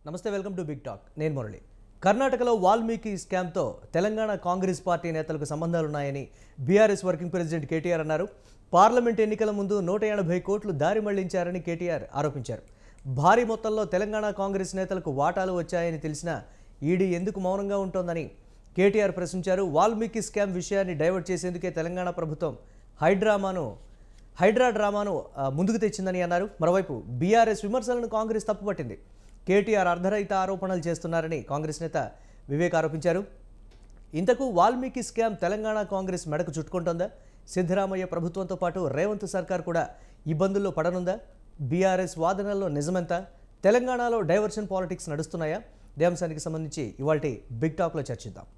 నమస్తే welcome to big talk నేను మురళి కర్ణాటకలో వాల్మీకి స్కామ్తో తెలంగాణ కాంగ్రెస్ పార్టీ నేతలకు సంబంధాలున్నాయని బీఆర్ఎస్ వర్కింగ్ ప్రెసిడెంట్ కేటీఆర్ అన్నారు పార్లమెంట్ ఎన్నికల ముందు నూట ఎనభై కోట్లు దారి మళ్లించారని కేటీఆర్ ఆరోపించారు భారీ మొత్తంలో తెలంగాణ కాంగ్రెస్ నేతలకు వాటాలు వచ్చాయని తెలిసినా ఈడీ ఎందుకు మౌనంగా ఉంటోందని కేటీఆర్ ప్రశ్నించారు వాల్మీకి స్కామ్ విషయాన్ని డైవర్ట్ చేసేందుకే తెలంగాణ ప్రభుత్వం హైడ్రామాను హైడ్రా డ్రామాను ఆ, ముందుకు తెచ్చిందని అన్నారు మరోవైపు బీఆర్ఎస్ విమర్శలను కాంగ్రెస్ తప్పుపట్టింది కేటీఆర్ అర్ధరహిత ఆరోపణలు చేస్తున్నారని కాంగ్రెస్ నేత వివేక్ ఆరోపించారు ఇంతకు వాల్మీకి స్కామ్ తెలంగాణ కాంగ్రెస్ మెడకు చుట్టుకుంటోందా సిద్ధరామయ్య ప్రభుత్వంతో పాటు రేవంత్ సర్కార్ కూడా ఇబ్బందుల్లో పడనుందా బీఆర్ఎస్ వాదనల్లో నిజమెంత తెలంగాణలో డైవర్షన్ పాలిటిక్స్ నడుస్తున్నాయా ఇదే అంశానికి సంబంధించి ఇవాళ బిగ్ టాక్లో చర్చిద్దాం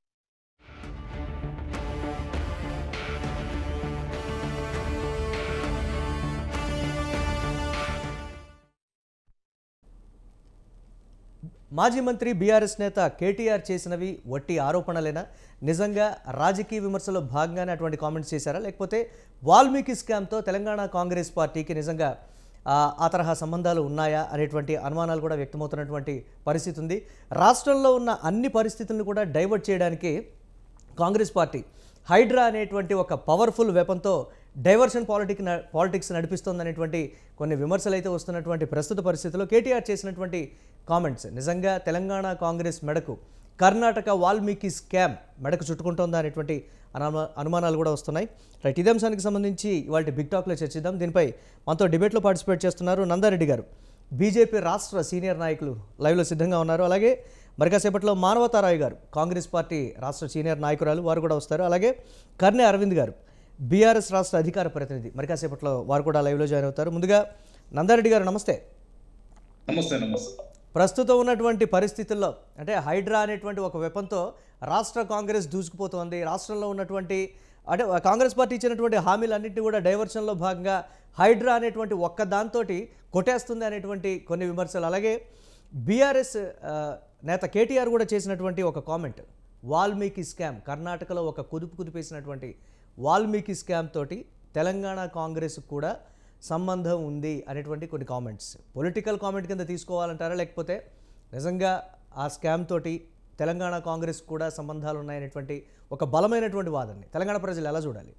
మాజీ మంత్రి బీఆర్ఎస్ నేత కేటీఆర్ చేసినవి వట్టి ఆరోపణలేనా నిజంగా రాజకీయ విమర్శలో భాగంగానే అటువంటి కామెంట్స్ చేశారా లేకపోతే వాల్మీకి స్కామ్తో తెలంగాణ కాంగ్రెస్ పార్టీకి నిజంగా ఆ, ఆ తరహా సంబంధాలు ఉన్నాయా అనేటువంటి అనుమానాలు కూడా వ్యక్తమవుతున్నటువంటి పరిస్థితి ఉంది రాష్ట్రంలో ఉన్న అన్ని పరిస్థితులను కూడా డైవర్ట్ చేయడానికి కాంగ్రెస్ పార్టీ హైడ్రా అనేటువంటి ఒక పవర్ఫుల్ వెపన్తో డైవర్షన్ పాలిటిక్ పాలిటిక్స్ నడిపిస్తోందనేటువంటి కొన్ని విమర్శలు అయితే వస్తున్నటువంటి ప్రస్తుత పరిస్థితుల్లో కేటీఆర్ చేసినటువంటి కామెంట్స్ నిజంగా తెలంగాణ కాంగ్రెస్ మెడకు కర్ణాటక వాల్మీకి స్కామ్ మెడకు చుట్టుకుంటోందా అనేటువంటి అనుమా అనుమానాలు కూడా వస్తున్నాయి రైట్ ఇదే అంశానికి సంబంధించి ఇవాళ బిగ్ టాక్లో చర్చిద్దాం దీనిపై మనతో డిబేట్లో పార్టిసిపేట్ చేస్తున్నారు నందారెడ్డి గారు బీజేపీ రాష్ట్ర సీనియర్ నాయకులు లైవ్లో సిద్ధంగా ఉన్నారు అలాగే మరి కాసేపట్లో మానవతారాయ్ గారు కాంగ్రెస్ పార్టీ రాష్ట్ర సీనియర్ నాయకురాలు వారు కూడా వస్తారు అలాగే కర్ణె అరవింద్ గారు బీఆర్ఎస్ రాష్ట్ర అధికార ప్రతినిధి మరి కాసేపట్లో వారు కూడా లైవ్లో జాయిన్ అవుతారు ముందుగా నందారెడ్డి గారు నమస్తే నమస్తే నమస్తే ప్రస్తుతం ఉన్నటువంటి పరిస్థితుల్లో అంటే హైడ్రా అనేటువంటి ఒక వెపన్తో రాష్ట్ర కాంగ్రెస్ దూసుకుపోతోంది రాష్ట్రంలో ఉన్నటువంటి అంటే కాంగ్రెస్ పార్టీ ఇచ్చినటువంటి హామీలన్నింటినీ కూడా డైవర్షన్లో భాగంగా హైడ్రా అనేటువంటి ఒక్క దాంతోటి కొట్టేస్తుంది అనేటువంటి కొన్ని విమర్శలు అలాగే బీఆర్ఎస్ నేత కేటీఆర్ కూడా చేసినటువంటి ఒక కామెంట్ వాల్మీకి స్కామ్ కర్ణాటకలో ఒక కుదుపు కుదిపేసినటువంటి వాల్మీకి స్కామ్ తోటి తెలంగాణ కాంగ్రెస్ కూడా సంబంధం ఉంది అనేటువంటి కొన్ని కామెంట్స్ పొలిటికల్ కామెంట్ కింద తీసుకోవాలంటారా లేకపోతే నిజంగా ఆ స్కామ్ తోటి తెలంగాణ కాంగ్రెస్ కూడా సంబంధాలు ఉన్నాయనేటువంటి ఒక బలమైనటువంటి వాదనని తెలంగాణ ప్రజలు ఎలా చూడాలి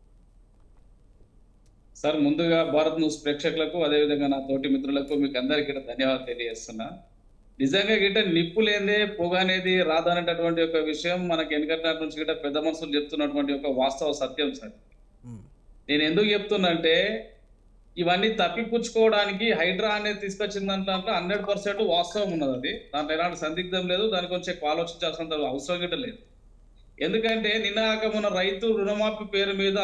సార్ ముందుగా భారత్ న్యూస్ ప్రేక్షకులకు అదేవిధంగా నా తోటి మిత్రులకు మీకు అందరికీ కూడా ధన్యవాదాలు తెలియజేస్తున్నా నిజంగా గిట్ట నిప్పు లేదే పొగ అనేది రాదనేటటువంటి ఒక విషయం మనకి వెనకటి నుంచి గిట్ట పెద్ద మనుషులు చెప్తున్నటువంటి ఒక వాస్తవ సత్యం సార్ నేను ఎందుకు చెప్తున్నా అంటే ఇవన్నీ తప్పిపుచ్చుకోవడానికి హైడ్రా అనేది తీసుకొచ్చిన దాంట్లో హండ్రెడ్ పర్సెంట్ వాస్తవం ఉన్నది అది దాంట్లో ఎలాంటి సందిగ్ధం లేదు దాని కొంచెం ఆలోచించాల్సినంత అవసరం గిట్ట లేదు ఎందుకంటే నిన్న కాక మొన్న రైతు రుణమాఫీ పేరు మీద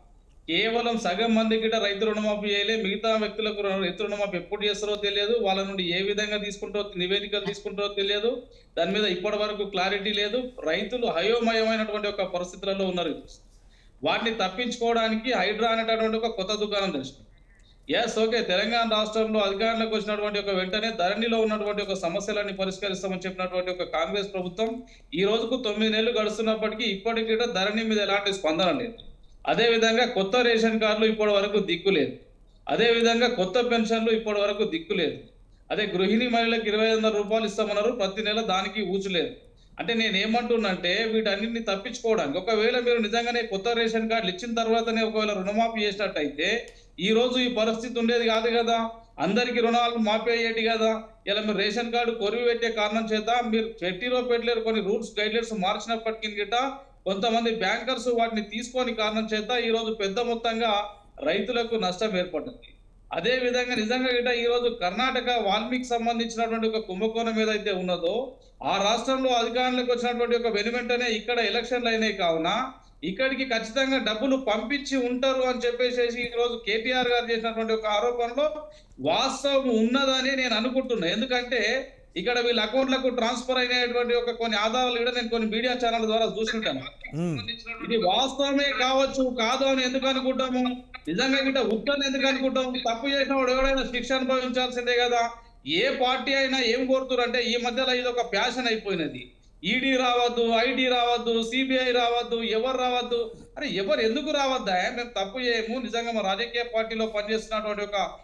కేవలం సగం మంది గిట్ట రైతు రుణమాఫీ చేయలే మిగతా వ్యక్తులకు రు- రైతు రుణమాఫీ ఎప్పుడు చేస్తారో తెలియదు వాళ్ళ నుండి ఏ విధంగా తీసుకుంటారో నివేదికలు తీసుకుంటారో తెలియదు దాని మీద ఇప్పటి వరకు క్లారిటీ లేదు రైతులు హయోమయమైనటువంటి ఒక పరిస్థితులలో ఉన్నారు వాటిని తప్పించుకోవడానికి హైడ్రా అనేటటువంటి ఒక కొత్త దుకాణం తెచ్చింది ఎస్ ఓకే తెలంగాణ రాష్ట్రంలో అధికారంలోకి వచ్చినటువంటి ఒక వెంటనే ధరణిలో ఉన్నటువంటి ఒక సమస్యలన్నీ పరిష్కరిస్తామని చెప్పినటువంటి ఒక కాంగ్రెస్ ప్రభుత్వం ఈ రోజుకు తొమ్మిది నెలలు గడుస్తున్నప్పటికీ ఇప్పటికీ కూడా ధరణి మీద ఎలాంటి స్పందన లేదు అదే విధంగా కొత్త రేషన్ కార్డులు ఇప్పటి వరకు దిక్కు లేదు అదే విధంగా కొత్త పెన్షన్లు ఇప్పటి వరకు దిక్కు లేదు అదే గృహిణి మహిళలకు ఇరవై ఐదు వందల రూపాయలు ఇస్తామన్నారు ప్రతి నెల దానికి ఊచలేదు అంటే నేను ఏమంటున్నంటే వీటన్నిటిని తప్పించుకోవడానికి ఒకవేళ మీరు నిజంగానే కొత్త రేషన్ కార్డులు ఇచ్చిన తర్వాతనే ఒకవేళ రుణమాఫీ చేసినట్టయితే ఈ రోజు ఈ పరిస్థితి ఉండేది కాదు కదా అందరికి రుణాలు మాఫీ అయ్యేటి కదా ఇలా మీరు రేషన్ కార్డు కొరివి పెట్టే కారణం చేత మీరు పెట్టిలో పెట్టలేరు కొన్ని రూల్స్ గైడ్లైన్స్ మార్చినప్పటికీ గిట్ట కొంతమంది బ్యాంకర్స్ వాటిని తీసుకొని కారణం చేత ఈ రోజు పెద్ద మొత్తంగా రైతులకు నష్టం ఏర్పడింది అదే విధంగా నిజంగా గిట్ట ఈ రోజు కర్ణాటక వాల్మీకి సంబంధించినటువంటి ఒక కుంభకోణం ఏదైతే ఉన్నదో ఆ రాష్ట్రంలో అధికారంలోకి వచ్చినటువంటి ఒక వెనువెంటనే ఇక్కడ ఎలక్షన్లు అయినాయి కావున ఇక్కడికి ఖచ్చితంగా డబ్బులు పంపించి ఉంటారు అని చెప్పేసి ఈ రోజు కేటీఆర్ గారు చేసినటువంటి ఒక ఆరోపణలో వాస్తవం ఉన్నదని నేను అనుకుంటున్నా ఎందుకంటే ఇక్కడ వీళ్ళ అకౌంట్లకు ట్రాన్స్ఫర్ అయినటువంటి ఒక కొన్ని ఆధారాలు కూడా నేను కొన్ని మీడియా ఛానల్ ద్వారా చూసుకుంటాను మ్మ్. ఇది వాస్తవమే కావచ్చు కాదు అని ఎందుకు అనుకుంటాము నిజంగా గిట్ట ఉత్తని ఎందుకు అనుకుంటాము తప్పు చేసిన వాడు ఎవడైనా శిక్ష అనుభవించాల్సిందే కదా ఏ పార్టీ అయినా ఏం కోరుతున్నారు అంటే ఈ మధ్యలో ఇది ఒక ప్యాషన్ అయిపోయినది ఈడీ రావద్దు ఐడి రావద్దు సిబిఐ రావద్దు ఎవరు రావద్దు అరే ఎవరు ఎందుకు రావద్దా మేము తప్పు చేయము నిజంగా మా రాజకీయ పార్టీలో పనిచేస్తున్నటువంటి ఒక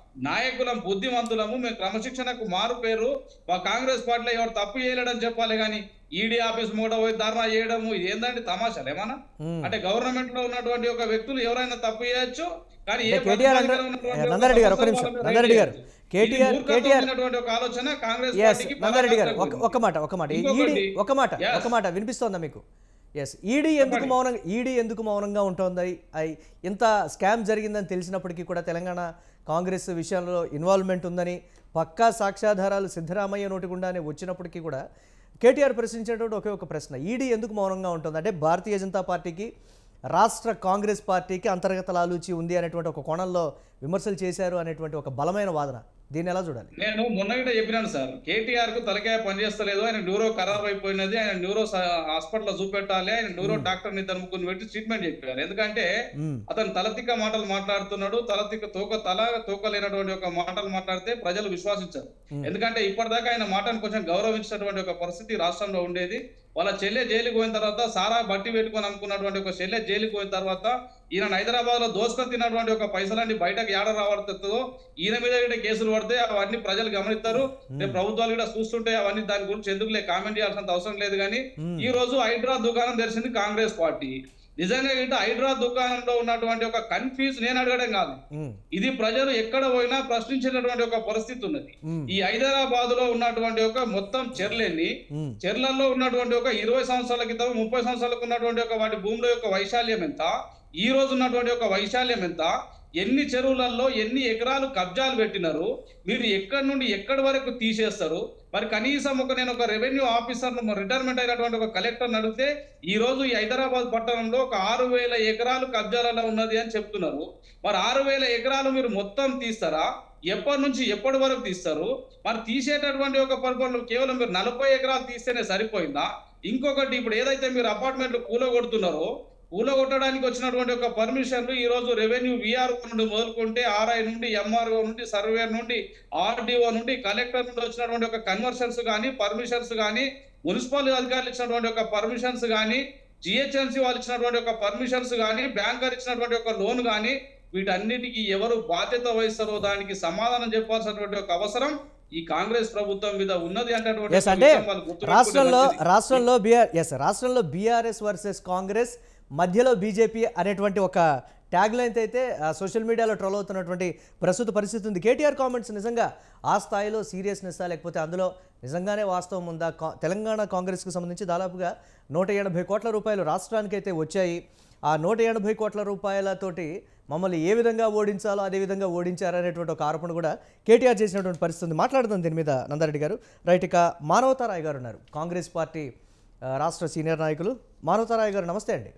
నాయకులం బుద్ధిమంతులము మేము క్రమశిక్షణకు మారు పేరు మా కాంగ్రెస్ పార్టీలో ఎవరు తప్పు చేయలేడని చెప్పాలి కానీ ఈడీ ఆఫీస్ మూట పోయి ధర్నా చేయడము ఇది ఏందంటే తమాషాలు ఏమన్నా మ్మ్. అంటే గవర్నమెంట్ లో ఉన్నటువంటి ఒక వ్యక్తులు ఎవరైనా తప్పు చేయొచ్చు కానీ ఏ అంటే కేటీఆర్ పద్ధతిలో అంటారు- ఉన్నటువంటి ఒక నందారెడ్డి గారు, ఒక్క సంస్థ నిమిషం. వాళ్ళని నందారెడ్డి గారు, రైడ్ చేయొచ్చు. కేటీఆర్ ఇది మూర్ఖత్వం కేటీఆర్ అయినటువంటి ఒక ఆలోచన కాంగ్రెస్ ఎస్ పార్టీకి నందారెడ్డి గారు పరాకాష్ఠకు ఒక- ఒక మాట ఒక మాట ఈడీ ఇంకొకటి, ఒక మాట Yes. ఒక మాట వినిపిస్తోందా మీకు ఎస్ ఈడీ ఎందుకు మౌనంగా ఈడీ ఎందుకు మౌనంగా ఉంటుంది అయి ఇంత స్కామ్ జరిగిందని తెలిసినప్పటికీ కూడా తెలంగాణ కాంగ్రెస్ విషయంలో ఇన్వాల్వ్మెంట్ ఉందని పక్కా సాక్ష్యాధారాలు సిద్ధరామయ్య నోటి గుండానే వచ్చినప్పటికీ కూడా కేటీఆర్ ప్రశ్నించేటువంటి ఒకే ఒక ప్రశ్న ఈడీ ఎందుకు మౌనంగా ఉంటుంది అంటే భారతీయ జనతా పార్టీకి రాష్ట్ర కాంగ్రెస్ పార్టీకి అంతర్గత లాలూచి ఉంది అనేటువంటి ఒక కోణంలో విమర్శలు చేశారు అనేటువంటి ఒక బలమైన వాదన దీన్ని ఎలా చూడాలి నేను మొన్న కూడా చెప్పినాను సార్ కేటీఆర్ కు తలకాయ పనిచేస్తలేదు ఆయన న్యూరో ఖరాబ్ అయిపోయినది ఆయన న్యూరో హాస్పిటల్ చూపెట్టాలి ఆయన న్యూరో డాక్టర్ ని తనుకుని పెట్టి ట్రీట్మెంట్ చెప్పారు ఎందుకంటే మ్మ్. అతను తలతిక్క మాటలు మాట్లాడుతున్నాడు తలతిక్క తోక తల తోక లేనటువంటి ఒక మాటలు మాట్లాడితే ప్రజలు విశ్వసించారు ఎందుకంటే ఇప్పటిదాకా ఆయన మాటను కొంచెం గౌరవించినటువంటి ఒక పరిస్థితి రాష్ట్రంలో ఉండేది వాళ్ళ చెల్లె జైలుకి పోయిన తర్వాత సారా బట్టి పెట్టుకొని అమ్ముకున్నటువంటి ఒక చెల్లె జైలుకి పోయిన తర్వాత ఈయన హైదరాబాద్ లో దోసుకొని తిన్నటువంటి ఒక పైసలన్నీ బయటకు ఏడ రావడుతుందో ఈయన మీద కూడా కేసులు పడితే అవన్నీ ప్రజలు గమనిస్తారు రేపు ప్రభుత్వాలు కూడా చూస్తుంటే అవన్నీ దాని గురించి ఎందుకులే కామెంట్ చేయాల్సినంత అవసరం లేదు కానీ ఈ రోజు హైడ్రా దుకాణం తెరిచింది కాంగ్రెస్ పార్టీ నిజంగా ఏంటంటే హైడ్రా దుకాణంలో ఉన్నటువంటి ఒక కన్ఫ్యూజ్ నేను అడగడం కాదు మ్మ్. ఇది ప్రజలు ఎక్కడ పోయినా ప్రశ్నించినటువంటి ఒక పరిస్థితి ఉన్నది మ్మ్. ఈ హైదరాబాద్ లో ఉన్నటువంటి ఒక మొత్తం చెర్లెన్ని మ్మ్. చెర్లల్లో ఉన్నటువంటి ఒక ఇరవై సంవత్సరాల క్రితం ముప్పై సంవత్సరాలకు ఉన్నటువంటి ఒక వాటి భూముల యొక్క వైశాల్యం ఎంత ఈ రోజు ఉన్నటువంటి ఒక వైశాల్యం ఎంత ఎన్ని చెరువులలో ఎన్ని ఎకరాలు కబ్జాలు పెట్టినారు మీరు ఎక్కడి నుండి ఎక్కడి వరకు తీసేస్తారు మరి కనీసం ఒక నేను ఒక రెవెన్యూ ఆఫీసర్ రిటైర్మెంట్ అయినటువంటి ఒక కలెక్టర్ అడిగితే ఈ రోజు ఈ హైదరాబాద్ పట్టణంలో ఒక ఆరు వేల ఎకరాలు కబ్జాలలో ఉన్నది అని చెప్తున్నారు మరి ఆరు వేల ఎకరాలు మీరు మొత్తం తీస్తారా ఎప్పటి నుంచి ఎప్పటి వరకు తీస్తారు మరి తీసేటటువంటి ఒక పర్పంలో కేవలం మీరు నలభై ఎకరాలు తీస్తేనే సరిపోయిందా ఇంకొకటి ఇప్పుడు ఏదైతే మీరు అపార్ట్మెంట్లు కూలగొడుతున్నారో కూలగొట్టడానికి వచ్చినటువంటి ఒక పర్మిషన్లు ఈ రోజు రెవెన్యూ విఆర్ నుండి మొదలుకుంటే ఆర్ఐ నుండి ఎంఆర్ఓ నుండి సర్వేర్ నుండి ఆర్డీఓ నుండి కలెక్టర్ నుండి వచ్చినటువంటి ఒక కన్వర్షన్స్ కానీ పర్మిషన్స్ కానీ మున్సిపల్ అధికారులు ఇచ్చినటువంటి ఒక పర్మిషన్స్ కానీ జిహెచ్ఎంసీ వాళ్ళు ఇచ్చినటువంటి ఒక పర్మిషన్స్ కానీ బ్యాంకర్ ఇచ్చినటువంటి ఒక లోన్ కానీ వీటన్నిటికీ ఎవరు బాధ్యత వహిస్తారో దానికి సమాధానం చెప్పాల్సినటువంటి ఒక అవసరం ఈ కాంగ్రెస్ ప్రభుత్వం మీద ఉన్నది అనేటటువంటి ఎస్ ఒక అంటే విషయం వాళ్ళు గుర్తుపెట్టుకుంటే రాష్ట్రంలో మంచిది. రాష్ట్రంలో బీఆర్ ఎస్ రాష్ట్రంలో బీఆర్ఎస్ వర్సెస్ కాంగ్రెస్ మధ్యలో బీజేపీ అనేటువంటి ఒక ట్యాగ్ లైన్ అయితే ఆ, సోషల్ మీడియాలో ట్రోల్ అవుతున్నటువంటి ప్రస్తుత పరిస్థితి ఉంది కేటీఆర్ కామెంట్స్ నిజంగా ఆ స్థాయిలో సీరియస్నెస్ లేకపోతే అందులో నిజంగానే వాస్తవం ఉందా కా- తెలంగాణ కాంగ్రెస్కు సంబంధించి దాదాపుగా నూట ఎనభై కోట్ల రూపాయలు రాష్ట్రానికి అయితే వచ్చాయి ఆ నూట ఎనభై కోట్ల రూపాయలతోటి మమ్మల్ని ఏ విధంగా ఓడించాలో అదే విధంగా ఓడించారనేటువంటి ఒక ఆరోపణ కూడా కేటీఆర్ చేసినటువంటి పరిస్థితి ఉంది మాట్లాడుతుంది దీని మీద నందారెడ్డి గారు రైట్ ఇక మానవతారాయ్ గారు ఉన్నారు కాంగ్రెస్ పార్టీ ఆ, రాష్ట్ర సీనియర్ నాయకులు మానవతారాయ్ గారు నమస్తే అండి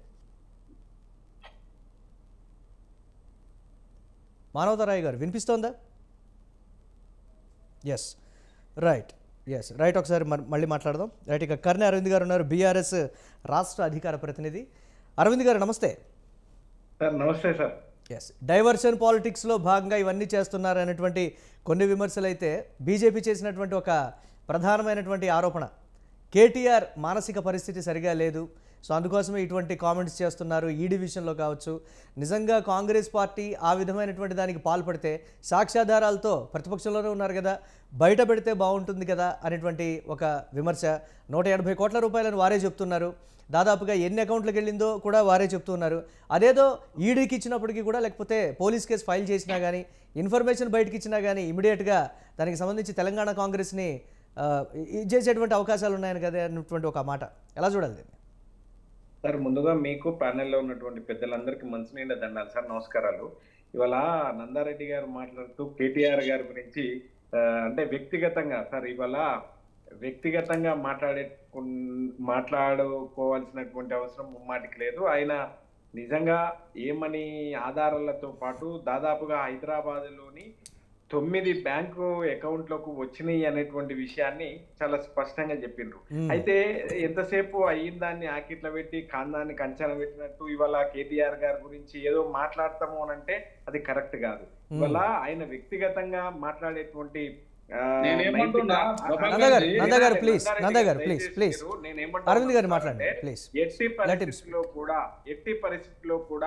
మానవతారాయ్ గారు వినిపిస్తోందా ఎస్ రైట్ ఎస్ రైట్ ఒకసారి మరి మళ్ళీ మాట్లాడదాం రైట్ ఇక కర్ణి అరవింద్ గారు ఉన్నారు బీఆర్ఎస్ రాష్ట్ర అధికార ప్రతినిధి అరవింద్ గారు నమస్తే సార్ నమస్తే సార్ ఎస్ డైవర్షన్ పాలిటిక్స్లో భాగంగా ఇవన్నీ చేస్తున్నారు అనేటువంటి కొన్ని విమర్శలు అయితే బీజేపీ చేసినటువంటి ఒక ప్రధానమైనటువంటి ఆరోపణ కేటీఆర్ మానసిక పరిస్థితి సరిగా లేదు సో అందుకోసమే ఇటువంటి కామెంట్స్ చేస్తున్నారు ఈ డివిజన్లో కావచ్చు నిజంగా కాంగ్రెస్ పార్టీ ఆ విధమైనటువంటి దానికి పాల్పడితే సాక్ష్యాధారాలతో ప్రతిపక్షంలోనే ఉన్నారు కదా బయట పెడితే బాగుంటుంది కదా అనేటువంటి ఒక విమర్శ నూట ఎనభై కోట్ల రూపాయలను వారే చెప్తున్నారు దాదాపుగా ఎన్ని అకౌంట్లకు వెళ్ళిందో కూడా వారే చెప్తున్నారు అదేదో ఈడీకి ఇచ్చినప్పటికీ కూడా లేకపోతే పోలీస్ కేసు ఫైల్ చేసినా కానీ ఇన్ఫర్మేషన్ బయటకి ఇచ్చినా కానీ ఇమీడియట్గా దానికి సంబంధించి తెలంగాణ కాంగ్రెస్ని ఆ, ఇది చేసేటువంటి అవకాశాలు ఉన్నాయని కదా అన్నటువంటి ఒక మాట ఎలా చూడాలి దీన్ని సార్ ముందుగా మీకు ప్యానెల్లో ఉన్నటువంటి పెద్దలందరికీ మంచినీళ్ళ దండాలు సార్ నమస్కారాలు ఇవాళ నందారెడ్డి గారు మాట్లాడుతూ కేటీఆర్ గారి గురించి ఆ, అంటే వ్యక్తిగతంగా సార్ ఇవాళ వ్యక్తిగతంగా మాట్లాడే మాట్లాడుకోవాల్సినటువంటి అవసరం ముమ్మాటికి లేదు ఆయన నిజంగా ఏమని ఆధారాలతో పాటు దాదాపుగా హైదరాబాద్లోని తొమ్మిది బ్యాంకు అకౌంట్లకు వచ్చినాయి అనేటువంటి విషయాన్ని చాలా స్పష్టంగా చెప్పిండ్రు మ్మ్. అయితే ఎంతసేపు అయిన దాన్ని ఆకిట్ల పెట్టి కాందాన్ని కంచన పెట్టినట్టు ఇవాళ కేటీఆర్ గారి గురించి ఏదో మాట్లాడతాము అని అంటే అది కరెక్ట్ కాదు ఇవాళ ఆయన వ్యక్తిగతంగా మాట్లాడేటువంటి ఆ, నేనేమంటున్నా, నైతిక- ప్రభాకర్ నందా గారు, జీ, నందా గారు, నందారెడ్డి please, నందా గారు, please, దయచేసి please. మీరు, నేనేమంటున్నా అరవింద్ గారు అంటే మాట్లాడండి ప్లీజ్ ఎట్టి Let him పరిస్థితుల్లో కూడా ఎట్టి పరిస్థితుల్లో కూడా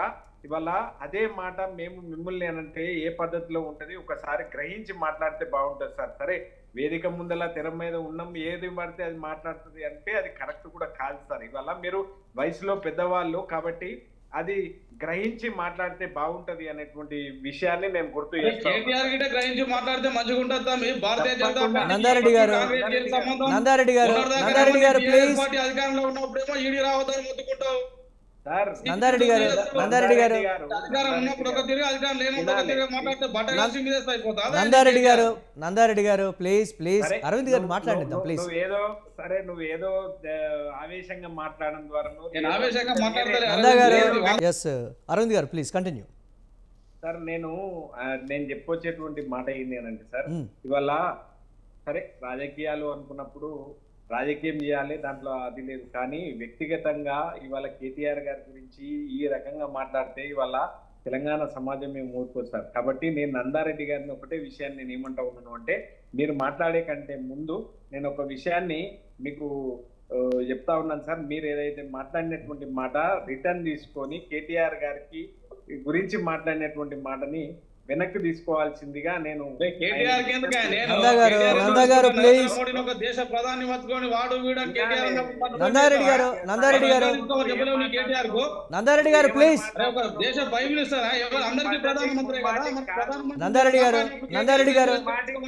ఇవాళ అదే మాట మేము మిమ్మల్ని అంటే ఏ పద్ధతిలో ఉంటది ఒకసారి గ్రహించి మాట్లాడితే బాగుంటుంది సార్ సరే వేదిక ముందల తెర మీద ఉన్నాం ఏది పడితే అది మాట్లాడుతుంది అంటే అది కరెక్ట్ కూడా కాదు సార్ ఇవాళ మీరు వయసులో పెద్దవాళ్ళు కాబట్టి అది గ్రహించి మాట్లాడితే బాగుంటది అనేటువంటి విషయాన్ని నేను గుర్తు చేస్తాను కేటీఆర్ గిట్ట గ్రహించి మాట్లాడితే మంచిగా ఉంటుంది తమ్మి. భారతీయ జనతా తప్పకుండా. పార్టీ నందారెడ్డి గారు, కాంగ్రెస్కి ఏం సంబంధం? నందారెడ్డి గారు మొన్నటిదాకా నందారెడ్డి గారు టీఆర్ఎస్ ప్లీజ్ పార్టీ అధికారంలో ఉన్నప్పుడేమో ఈడీ రావద్దని మొత్తుకుంటావు సార్ నందారెడ్డి గారు నందారెడ్డి గారు అధికారం ఉన్నప్పుడు ఒక తిరిగి అధికారం లేనప్పుడు ఒక తిరిగి మాట్లాడితే బట్ట కలిసి మీదేస్తే అయిపోతుందా? నందారెడ్డి గారు నందారెడ్డి గారు ప్లీజ్ ప్లీజ్ సరే, అరవింద్ గారు నువ్వు- మాట్లాడిద్దాం నువ్వు- ప్లీజ్ నువ్వు ఏదో సరే నువ్వు ఏదో ఆ, ఆవేశంగా మాట్లాడడం ద్వారా నువ్వు నేను ఆవేశంగా మాట్లాడతలే. నందా గారు లేదు. ఎస్ అరవింద్ గారు ప్లీజ్ కంటిన్యూ సార్ నేను ఆ, నేను చెప్పొచ్చేటువంటి మాట ఏంటి అని అంటే సార్ ఇవాళ సరే రాజకీయాలు అనుకున్నప్పుడు రాజకీయం చేయాలి దాంట్లో అది లేదు కానీ వ్యక్తిగతంగా ఇవాళ కేటీఆర్ గారి గురించి ఈ రకంగా మాట్లాడితే ఇవాళ తెలంగాణ సమాజం మేము ఊరుకోస్తారు కాబట్టి నేను నందారెడ్డి గారిని ఒకటే విషయాన్ని నేను ఏమంటా ఉన్నాను అంటే మీరు మాట్లాడే కంటే ముందు నేను ఒక విషయాన్ని మీకు ఆ, చెప్తా ఉన్నాను సార్ మీరు ఏదైతే మాట్లాడినటువంటి మాట రిటర్న్ తీసుకొని కేటీఆర్ గారికి గురించి మాట్లాడినటువంటి మాటని వెనక్కి తీసుకోవాల్సిందిగా నేను కేటీఆర్ కి ఎందుకు ఆయన? నేను నందా గారు, కేటీఆర్ నందా గారు, నరేంద్ర please. మోడీని ఒక దేశ ప్రధాని పట్టుకొని వాడు వీడు అని కేటీఆర్ అన్నప్పుడు పట్టుకొని నందారెడ్డి గారు నందారెడ్డి గారు చెప్పలేవు నీ కేటీఆర్ కు నందారెడ్డి గారు ప్లీజ్ అరే ఒక దేశ ప్రైమ్ మినిస్టర్ ఎవరు అందరికీ ప్రధానమంత్రి కదా మరి ప్రధానమంత్రి నందారెడ్డి గారు, నందారెడ్డి గారు.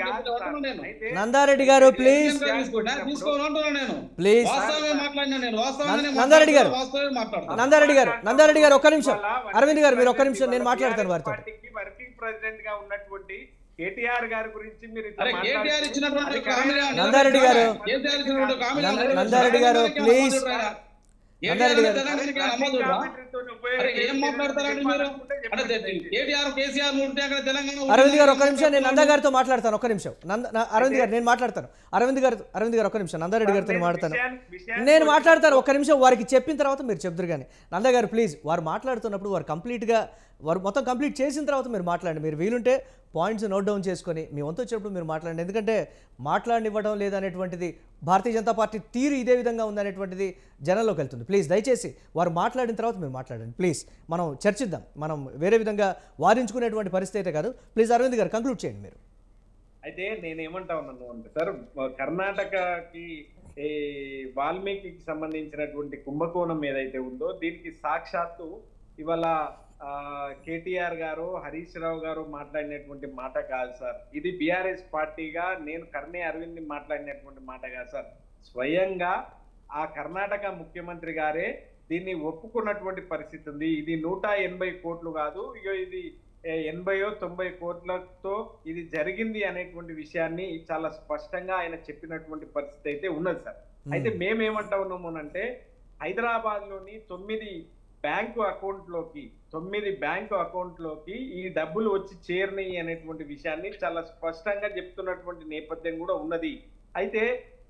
నేను నందారెడ్డి గారు ప్లీజ్ తీసుకోవాలంటున్నా నేను ప్లీజ్ వాస్తవమే మాట్లాడినా నేను వాస్తవాన్ని నంద- నందారెడ్డి గారు. వాస్తవమే మాట్లాడతాను నందారెడ్డి గారు నందారెడ్డి గారు ఒక్క నిమిషం అరవింద్ గారు మీరు ఒక్క నిమిషం నేను మాట్లాడతాను వారితో వర్కింగ్ ప్రెసిడెంట్ గా ఉన్నటువంటి కేటీఆర్ గారి గురించి మీరు ఇట్లా అరే కేటీఆర్ మాట్లాడితే ఇచ్చినటువంటి అది ఒక హామీ కరెక్ట్ నందారెడ్డి గారు. కేటీఆర్ ఇచ్చినటువంటి ఒక హామీ నంద- అమలు నందారెడ్డి గారు, చేయాలి. please. కేటీఆర్ నందారెడ్డి గారు. తెలంగాణకి అమ్మదు రా. అరే ఏం మాట్లాడతారండి మీరు అంటే కేటీఆర్ కేసీఆర్ ఉంటే అక్కడ తెలంగాణ అరవింద్ గారు ఒక్క నిమిషం నేను నందా గారితో మాట్లాడతాను ఒక్క నిమిషం నంద నా- అరవింద్ గారు నేను మాట్లాడతాను అరవింద్ గారు అరవింద్ గారు ఒక్క నిమిషం నందారెడ్డి గారితో నేను మాట్లాడతాను నేను మాట్లాడతాను ఒక్క నిమిషం వారికి చెప్పిన తర్వాత మీరు చెప్తారు కానీ నంద గారు ప్లీజ్ వారు మాట్లాడుతున్నప్పుడు వారు కంప్లీట్గా వారు మొత్తం కంప్లీట్ చేసిన తర్వాత మీరు మాట్లాడండి మీరు వీలుంటే పాయింట్స్ నోట్ డౌన్ చేసుకొని మీ వంతు వచ్చినప్పుడు మీరు మాట్లాడండి ఎందుకంటే మాట్లాడనివ్వడం లేదనేటువంటిది భారతీయ జనతా పార్టీ తీరు ఇదే విధంగా ఉందనేటువంటిది జనంలోకి వెళ్తుంది ప్లీజ్ దయచేసి వారు మాట్లాడిన తర్వాత మీరు మాట్లాడండి ప్లీజ్ మనం చర్చిద్దాం మనం వేరే విధంగా వాదించుకునేటువంటి పరిస్థితి అయితే కాదు ప్లీజ్ అరవింద్ గారు కంక్లూడ్ చేయండి మీరు అయితే నేను ఏమంటా ఉన్నాను అంటే సార్ కర్ణాటకకి ఈ వాల్మీకి సంబంధించినటువంటి కుంభకోణం ఏదైతే ఉందో దీనికి సాక్షాత్తు ఇవాళ ఆ, కేటీఆర్ గారు హరీష్ రావు గారు మాట్లాడినటువంటి మాట కాదు సార్ ఇది బీఆర్ఎస్ పార్టీగా నేను కర్ణే అరవింద్ మాట్లాడినటువంటి మాట కాదు సార్ స్వయంగా ఆ కర్ణాటక ముఖ్యమంత్రి గారే దీన్ని ఒప్పుకున్నటువంటి పరిస్థితి ఉంది ఇది నూట ఎనభై కోట్లు కాదు ఇగో ఇది ఏ, ఎనభైయో తొంభై కోట్లతో ఇది జరిగింది అనేటువంటి విషయాన్ని చాలా స్పష్టంగా ఆయన చెప్పినటువంటి పరిస్థితి అయితే ఉన్నది సార్ అయితే మేమేమంటా ఉన్నాము అంటే హైదరాబాద్ లోని తొమ్మిది బ్యాంకు అకౌంట్ లోకి తొమ్మిది బ్యాంకు అకౌంట్ లోకి ఈ డబ్బులు వచ్చి చేరినాయి అనేటువంటి విషయాన్ని చాలా స్పష్టంగా చెప్తున్నటువంటి నేపథ్యం కూడా ఉన్నది అయితే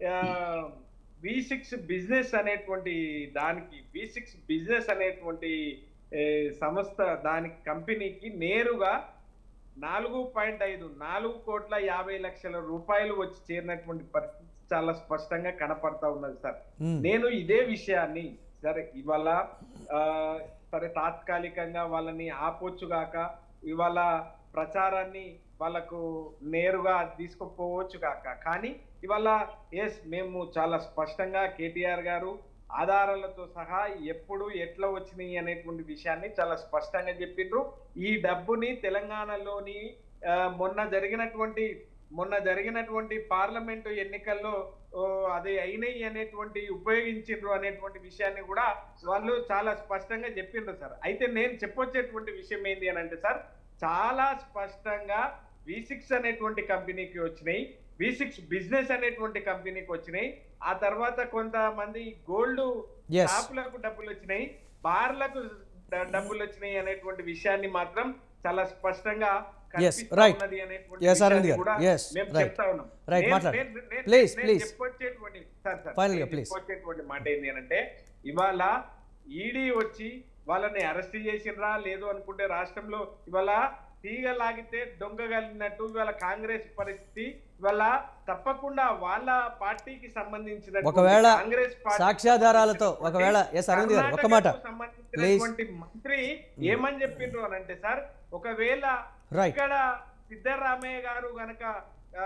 వి సిక్స్ బిజినెస్ అనేటువంటి దానికి వి సిక్స్ బిజినెస్ అనేటువంటి ఏ, సంస్థ దాని కంపెనీకి నేరుగా నాలుగు పాయింట్ ఐదు నాలుగు కోట్ల యాభై లక్షల రూపాయలు వచ్చి చేరినటువంటి పరిస్థితి చాలా స్పష్టంగా కనపడతా ఉన్నది సార్ మ్మ్. నేను ఇదే విషయాన్ని సరే ఇవాళ ఆ, సరే తాత్కాలికంగా వాళ్ళని ఆపొచ్చుగాక ఇవాళ ప్రచారాన్ని వాళ్ళకు నేరుగా తీసుకుపోవచ్చు కాక కానీ ఇవాళ ఎస్ మేము చాలా స్పష్టంగా కేటీఆర్ గారు ఆధారాలతో సహా ఎప్పుడు ఎట్లా వచ్చినాయి అనేటువంటి విషయాన్ని చాలా స్పష్టంగా చెప్పిండ్రు ఈ డబ్బుని తెలంగాణలోని ఆ, మొన్న జరిగినటువంటి మొన్న జరిగినటువంటి పార్లమెంటు ఎన్నికల్లో ఓ, అది అయినాయి అనేటువంటి ఉపయోగించిండ్రు అనేటువంటి విషయాన్ని కూడా వాళ్ళు చాలా స్పష్టంగా చెప్పిండ్రు సార్ అయితే నేను చెప్పొచ్చేటువంటి విషయం ఏంటి అని అంటే సార్ చాలా స్పష్టంగా వి సిక్స్ అనేటువంటి కంపెనీకి వచ్చినాయి వి సిక్స్ బిజినెస్ అనేటువంటి కంపెనీకి వచ్చినాయి ఆ తర్వాత కొంతమంది గోల్డ్ Yes. షాపులకు డబ్బులు వచ్చినాయి బార్లకు డ- డబ్బులు వచ్చినాయి అనేటువంటి విషయాన్ని మాత్రం చాలా స్పష్టంగా కనిపిస్తా right. ఉన్నది అనేటువంటి Yes, విషయాన్ని అరవింద్ గారు. కూడా Yes, మేము right. చెప్తా ఉన్నాం. Right, నేను- మాట్లాడండి. నేను- నేను- Please, నేను please. చెప్పొచ్చేటువంటి సార్ సార్ Final గా, నేను please. చెప్పొచ్చేటువంటి మాట ఏంటి అని అంటే ఇవాళ ఈడీ వచ్చి వాళ్ళని అరెస్ట్ చేసిండ్రా లేదు అనుకుంటే రాష్ట్రంలో ఇవాళ తీగ లాగితే దొంగగలిగినట్టు ఇవాళ కాంగ్రెస్ పరిస్థితి ఇవాళ తప్పకుండా వాళ్ళ పార్టీకి సంబంధించిన ఒకవేళ కాంగ్రెస్ పార్టీ సాక్ష్యాధారాలతో ఒకవేళ ఎస్ అరవింద్ గారు ఒక మాట కర్ణాటకకు సంబంధించినటువంటి మంత్రి ఏమని చెప్పిండ్రు అని అంటే సార్ ఒకవేళ రైట్ ఇక్కడ సిద్ధరామయ్య గారు గనక ఆ,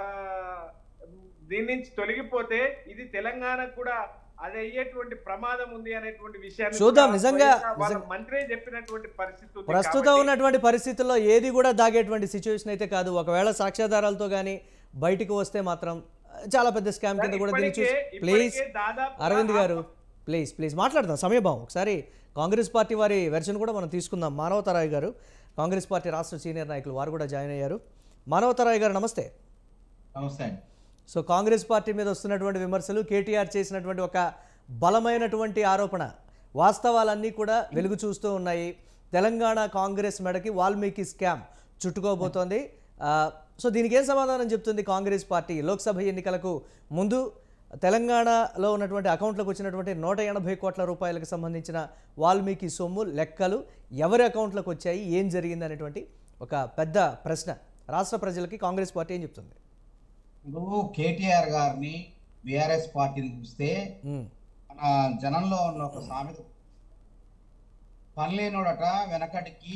దీని నుంచి తొలగిపోతే ఇది తెలంగాణకు కూడా అది అయ్యేటువంటి ప్రమాదం ఉంది అనేటువంటి విషయాన్ని చూద్దాం, కూడా నిజంగా- వాళ్ళ నిజంగా- మంత్రి చెప్పినటువంటి పరిస్థితి ఉంది ప్రస్తుతం కాబట్టి ఉన్నటువంటి పరిస్థితుల్లో ఏది కూడా దాగేటువంటి సిచ్యువేషన్ అయితే కాదు ఒకవేళ సాక్ష్యాధారాలతో కానీ బయటికి వస్తే మాత్రం ఆ, చాలా పెద్ద స్కామ్ కింద కూడా దీన్ని చూసి ఇప్పటికే- ప్లీజ్ ఇప్పటికే దాదాపు అరవింద్ గారు ప్లీజ్ ప్లీజ్ మాట్లాడదాం సమయభావం ఒకసారి కాంగ్రెస్ పార్టీ వారి వెర్షన్ కూడా మనం తీసుకుందాం మానవతరాయ్ గారు కాంగ్రెస్ పార్టీ రాష్ట్ర సీనియర్ నాయకులు వారు కూడా జాయిన్ అయ్యారు మానవతరాయ్ గారు నమస్తే నమస్తే అండి సో కాంగ్రెస్ పార్టీ మీద వస్తున్నటువంటి విమర్శలు కేటీఆర్ చేసినటువంటి ఒక బలమైనటువంటి ఆరోపణ వాస్తవాలన్నీ కూడా వెలుగు చూస్తూ ఉన్నాయి తెలంగాణ కాంగ్రెస్ మెడకి వాల్మీకి స్కామ్ చుట్టుకోబోతోంది ఆ, సో దీనికి ఏం సమాధానం చెప్తుంది కాంగ్రెస్ పార్టీ లోక్సభ ఎన్నికలకు ముందు తెలంగాణలో ఉన్నటువంటి అకౌంట్లకు వచ్చినటువంటి నూట ఎనభై కోట్ల రూపాయలకు సంబంధించిన వాల్మీకి సొమ్ము లెక్కలు ఎవరి అకౌంట్లకు వచ్చాయి ఏం జరిగింది అనేటువంటి ఒక పెద్ద ప్రశ్న రాష్ట్ర ప్రజలకి కాంగ్రెస్ పార్టీ ఏం చెప్తుంది ఇప్పుడు కేటీఆర్ గారిని బీఆర్ఎస్ పార్టీని చూస్తే ఉమ్, మన జనంలో ఉన్న ఒక సామెత పని లేనోడట వెనకటికి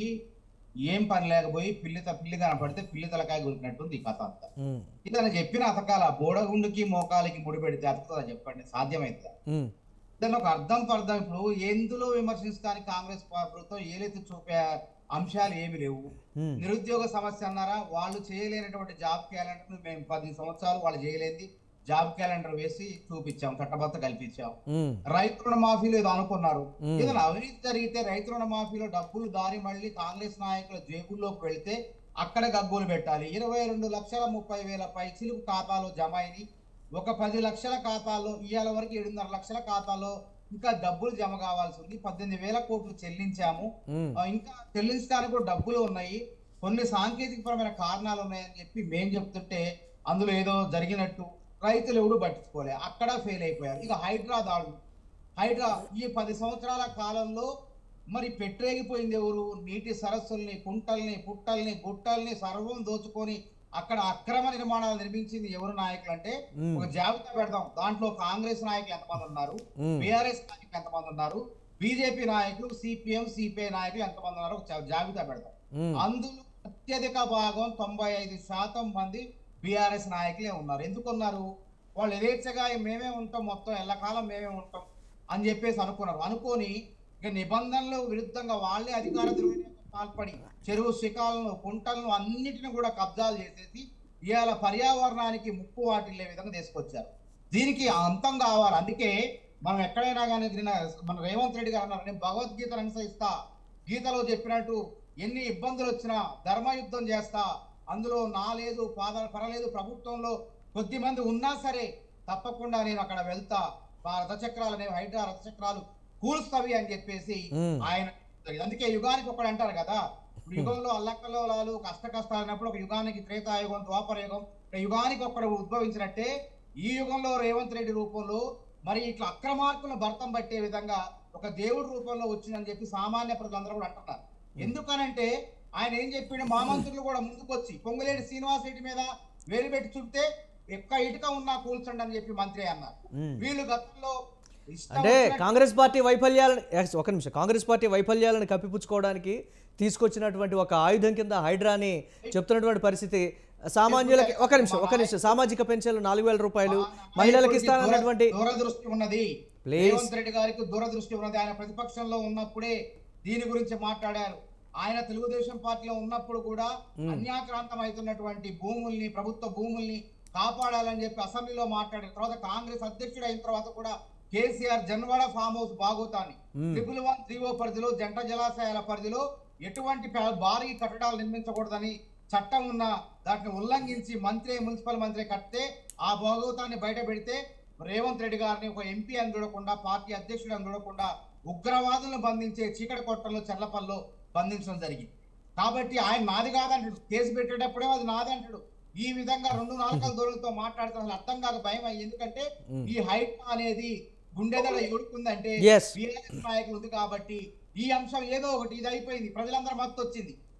ఏం పని లేకపోయి పిల్లి త- పిల్లి కనపడితే పిల్లి తలకాయ గురికినట్టుంది ఈ కథ అంతా ఉమ్, ఇతను చెప్పిన అతకాల బోడగుండుకి మోకాలికి ముడిపెడితే అతుకుతుందా చెప్పండి సాధ్యమైతుందా ఉమ్, దాని ఒక అర్థం పర్థం ఇప్పుడు ఎందులో విమర్శించడానికి కాంగ్రెస్ ప్రభుత్వం ఏలైతే చూపే అంశాలు ఏమి లేవు ఉమ్, నిరుద్యోగ సమస్య అన్నారా వాళ్ళు చేయలేనటువంటి జాబ్ క్యాలెండర్ మేము పది సంవత్సరాలు వాళ్ళు చేయలేంది జాబ్ క్యాలెండర్ వేసి చూపించాం చట్టబద్ధ కల్పించాం ఉమ్, రైతు రుణ మాఫీలు ఏదో అనుకున్నారు మ్మ్. ఏదైనా అవినీతి జరిగితే రైతు రుణ మాఫీలో డబ్బులు దారి మళ్ళీ కాంగ్రెస్ నాయకుల జేబుల్లోకి వెళ్తే అక్కడ గబ్బులు పెట్టాలి ఇరవై రెండు లక్షల ముప్పై వేల పైచిలుకు ఖాతాలో జమ అయినాయి ఒక పది లక్షల ఖాతాలో ఇవాళ వరకు ఏడున్నర లక్షల ఖాతాలో ఇంకా డబ్బులు జమ కావాల్సి ఉంది పద్దెనిమిది వేల కోట్లు చెల్లించాము ఉమ్, ఆ, ఇంకా చెల్లించడానికి కూడా డబ్బులు ఉన్నాయి కొన్ని సాంకేతికపరమైన కారణాలు ఉన్నాయని చెప్పి మేం చెప్తుంటే అందులో ఏదో జరిగినట్టు రైతులు ఎవడు పట్టించుకోలే అక్కడ ఫెయిల్ అయిపోయారు ఇక హైడ్రా దాడులు హైడ్రా ఈ పది సంవత్సరాల కాలంలో మరి పెట్టరేగిపోయింది ఎవరు నీటి సరస్సుల్ని కుంటల్ని పుట్టల్ని గుట్టల్ని సర్వం దోచుకొని అక్కడ అక్రమ నిర్మాణాలు నిర్మించింది ఎవరు నాయకులు అంటే ఉమ్, ఒక జాబితా పెడదాం దాంట్లో కాంగ్రెస్ నాయకులు ఎంతమంది ఉన్నారు ఉమ్, బీఆర్ఎస్ నాయకులు ఎంతమంది ఉన్నారు బీజేపీ నాయకులు సిపిఎం సిపిఐ నాయకులు ఎంతమంది ఉన్నారు ఒక జా- జాబితా పెడతాం ఉమ్, అందులో అత్యధిక భాగం తొంభై ఐదు శాతం మంది బీఆర్ఎస్ నాయకులే ఉన్నారు ఎందుకు ఉన్నారు వాళ్ళు యథేచ్ఛగా మేమే ఉంటాం మొత్తం ఎల్లకాలం మేమే ఉంటాం అని చెప్పేసి అనుకున్నారు అనుకొని ఇక నిబంధనలు విరుద్ధంగా వాళ్ళే అధికార దుర్వినియోగం పాల్పడి చెరువు శిఖాలను కుంటలను అన్నిటిని కూడా కబ్జాలు చేసేసి ఇవాళ పర్యావరణానికి ముప్పు వాటిల్లే విధంగా తీసుకొచ్చారు దీనికి అంతం కావాలి అందుకే మనం ఎక్కడైనా కానీ నిన్న మన రేవంత్ రెడ్డి గారు అన్నారు నేను భగవద్గీతను అనుసరిస్తా గీతలో చెప్పినట్టు ఎన్ని ఇబ్బందులు వచ్చినా ధర్మయుద్ధం చేస్తా అందులో నా లేదు పాద పరలేదు ప్రభుత్వంలో కొద్ది మంది ఉన్నా సరే తప్పకుండా నేను అక్కడ వెళ్తా ఆ రథచక్రాలు అనేవి హైడ్రా రథచక్రాలు కూల్స్తవి అని చెప్పేసి ఉమ్, ఆయన అందుకే యుగానికి ఒకడు అంటారు కదా ఇప్పుడు యుగంలో అల్లకల్లోలాలు కష్ట కష్టాలు అన్నప్పుడు ఒక యుగానికి త్రేతాయుగం ద్వాపర యుగం ఇట్లా యుగానికి ఒకడు ఉద్భవించినట్టే ఈ యుగంలో రేవంత్ రెడ్డి రూపంలో మరి ఇట్లా అక్రమార్కులను భర్తం పట్టే విధంగా ఒక దేవుడి రూపంలో వచ్చిందని చెప్పి సామాన్య ప్రజలందరూ కూడా అంటున్నారు ఎందుకనంటే ఆయన ఏం చెప్పిండు మా మంత్రులు కూడా ముందుకొచ్చి పొంగులేటి శ్రీనివాస్ రెడ్డి మీద వేలు పెట్టి చుడితే ఎక్క ఇటుక ఉన్నా కూల్చండి అని చెప్పి మంత్రి అన్నారు ఉమ్. వీళ్ళు గతంలో ఇష్టం అంటే వచ్చినట్టు- కాంగ్రెస్ పార్టీ వైఫల్యాలను ఎస్, ఒక నిమిషం కాంగ్రెస్ పార్టీ వైఫల్యాలను కప్పిపుచ్చుకోవడానికి తీసుకొచ్చినటువంటి ఒక ఆయుధం కింద హైడ్రాని చెప్తున్నటువంటి పరిస్థితి సామాన్యులకి ఒక నిమిషం ఒక నిమిషం సామాజిక పెన్షన్లు నాలుగు వేల రూపాయలు మహిళలకు ఇస్తానన్నటువంటి దూర- దూరదృష్టి ఉన్నది Please. రేవంత్ రెడ్డి గారికి దూరదృష్టి ఉన్నది ఆయన ప్రతిపక్షంలో ఉన్నప్పుడే దీని గురించి మాట్లాడారు ఆయన తెలుగుదేశం పార్టీలో ఉన్నప్పుడు కూడా అన్యాక్రాంతం అవుతున్నటువంటి భూముల్ని ప్రభుత్వ భూముల్ని కాపాడాలని చెప్పి అసెంబ్లీలో మాట్లాడిన తర్వాత కాంగ్రెస్ అధ్యక్షుడు అయిన తర్వాత కూడా కేసీఆర్ జన్వాడ ఫామ్ హౌస్ బాగోతాన్ని మ్మ్. ట్రిపుల్ వన్ త్రీ ఓ పరిధిలో జంట జలాశయాల పరిధిలో ఎటువంటి ప- భారీ కట్టడాలు నిర్మించకూడదని చట్టం ఉన్న దాటిని ఉల్లంఘించి మంత్రి మున్సిపల్ మంత్రి కడితే ఆ భాగవతాన్ని బయట పెడితే రేవంత్ రెడ్డి గారిని ఒక ఎంపీ అని చూడకుండా పార్టీ అధ్యక్షుడు అని చూడకుండా ఉగ్రవాదులను బంధించే చీకటి కొట్టంలో చెల్లపల్లో బంధించడం జరిగింది కాబట్టి ఆయన నాది కాదంటాడు కేసు పెట్టేటప్పుడే అది నాది అంటాడు ఈ విధంగా రెండు నాలుకల దూరంతో మాట్లాడితే అసలు అర్థం కాక భయం అయ్యి. ఎందుకంటే మ్మ్. ఈ హైట్ అనేది గుండెదల ఎవడుకుందంటే Yes. బీఆర్ఎస్ నాయకులు ఉంది కాబట్టి ఈ అంశం ఏదో ఒకటి ఇది అయిపోయింది ప్రజలందరూ మత్తు వచ్చింది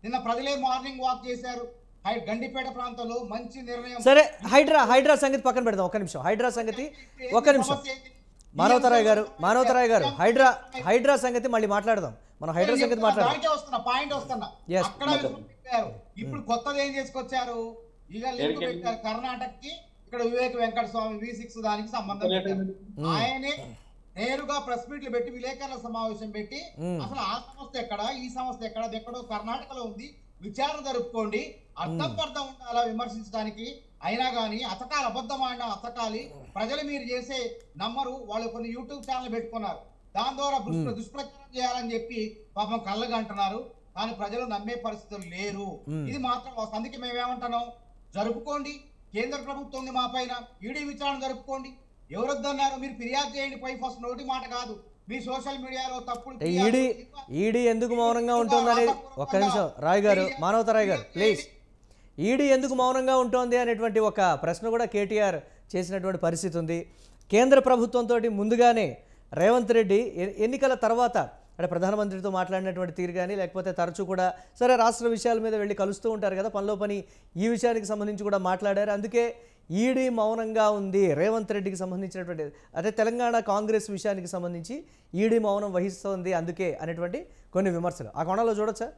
నిన్న ప్రజలే మార్నింగ్ వాక్ చేశారు హై- గండిపేట ప్రాంతంలో మంచి నిర్ణయం సరే హైడ్రా హైడ్రా సంగతి పక్కన పెడదాం ఒక్క నిమిషం హైడ్రా సంగతి ఒక్క నిమిషం సమస్య ఏంటి? మానవతరాయ్ గారు మానవతరాయ్ గారు హైడ్రా హైడ్రా సంగతి మళ్ళీ మాట్లాడదాం మనం హైడ్రా సంగతి మాట్లాడదాం దానికే వస్తున్నా పాయింట్ వస్తున్నా Yes. అక్కడ విమర్శించారు. ఇప్పుడు కొత్తది ఏం చేసుకొచ్చారు ఇక లింక్ పెట్టారు కర్ణాటకకి ఇక్కడ వివేక్ వెంకట స్వామి వి సిక్స్ దానికి సంబంధం పెట్టారు ఆయనే నేరుగా ప్రెస్ మీట్లు పెట్టి విలేకరుల సమావేశం పెట్టి మ్మ్. అసలు ఆ సంస్థ ఎక్కడ ఈ సంస్థ ఎక్కడ అది ఎక్కడో కర్ణాటకలో ఉంది విచారణ జరుపుకోండి అర్థం పర్థం ఉండాలా విమర్శించడానికి అయినా కానీ అతకాలి అబద్ధం ఆడిన అతకాలి ప్రజలు మీరు చేసే నమ్మరు వాళ్ళు కొన్ని యూట్యూబ్ ఛానల్ పెట్టుకున్నారు దాని ద్వారా దుష్ప్ర దుష్ప్రచారం చేయాలని చెప్పి పాపం కళ్ళగా అంటున్నారు కానీ ప్రజలు నమ్మే పరిస్థితులు లేరు మ్మ్. ఇది మాత్రం వాస్తవం. అందుకే మేమేమంటున్నాం జరుపుకోండి కేంద్ర ప్రభుత్వం ఉంది మా పైన ఈడీ విచారణ జరుపుకోండి ఎవరొద్దన్నారు మీరు ఫిర్యాదు చేయండి పై ఫస్ట్ నోటి మాట కాదు మీ సోషల్ మీడియాలో తప్పుడు అంటే ఈడీ ఈడీ ఎందుకు మౌనంగా ఉంటుంది అనేది ఒక్క నిమిషం రాయ్ గారు మానవతరాయ్ గారు ప్లీజ్ ఈడీ ఎందుకు మౌనంగా ఉంటుంది అనేటువంటి ఒక ప్రశ్న కూడా కేటీఆర్ చేసినటువంటి పరిస్థితి ఉంది కేంద్ర ప్రభుత్వంతో ముందుగానే రేవంత్ రెడ్డి ఎ- ఎన్నికల తర్వాత అంటే ప్రధానమంత్రితో మాట్లాడినటువంటి తీరు కానీ లేకపోతే తరచూ కూడా సరే రాష్ట్ర విషయాల మీద వెళ్ళి కలుస్తూ ఉంటారు కదా పనిలో పని ఈ విషయానికి సంబంధించి కూడా మాట్లాడారు అందుకే ఈడీ మౌనంగా ఉంది రేవంత్ రెడ్డికి సంబంధించినటువంటి అదే తెలంగాణ కాంగ్రెస్ విషయానికి సంబంధించి ఈడీ మౌనం వహిస్తోంది అందుకే అనేటువంటి కొన్ని విమర్శలు ఆ కోణంలో చూడొచ్చా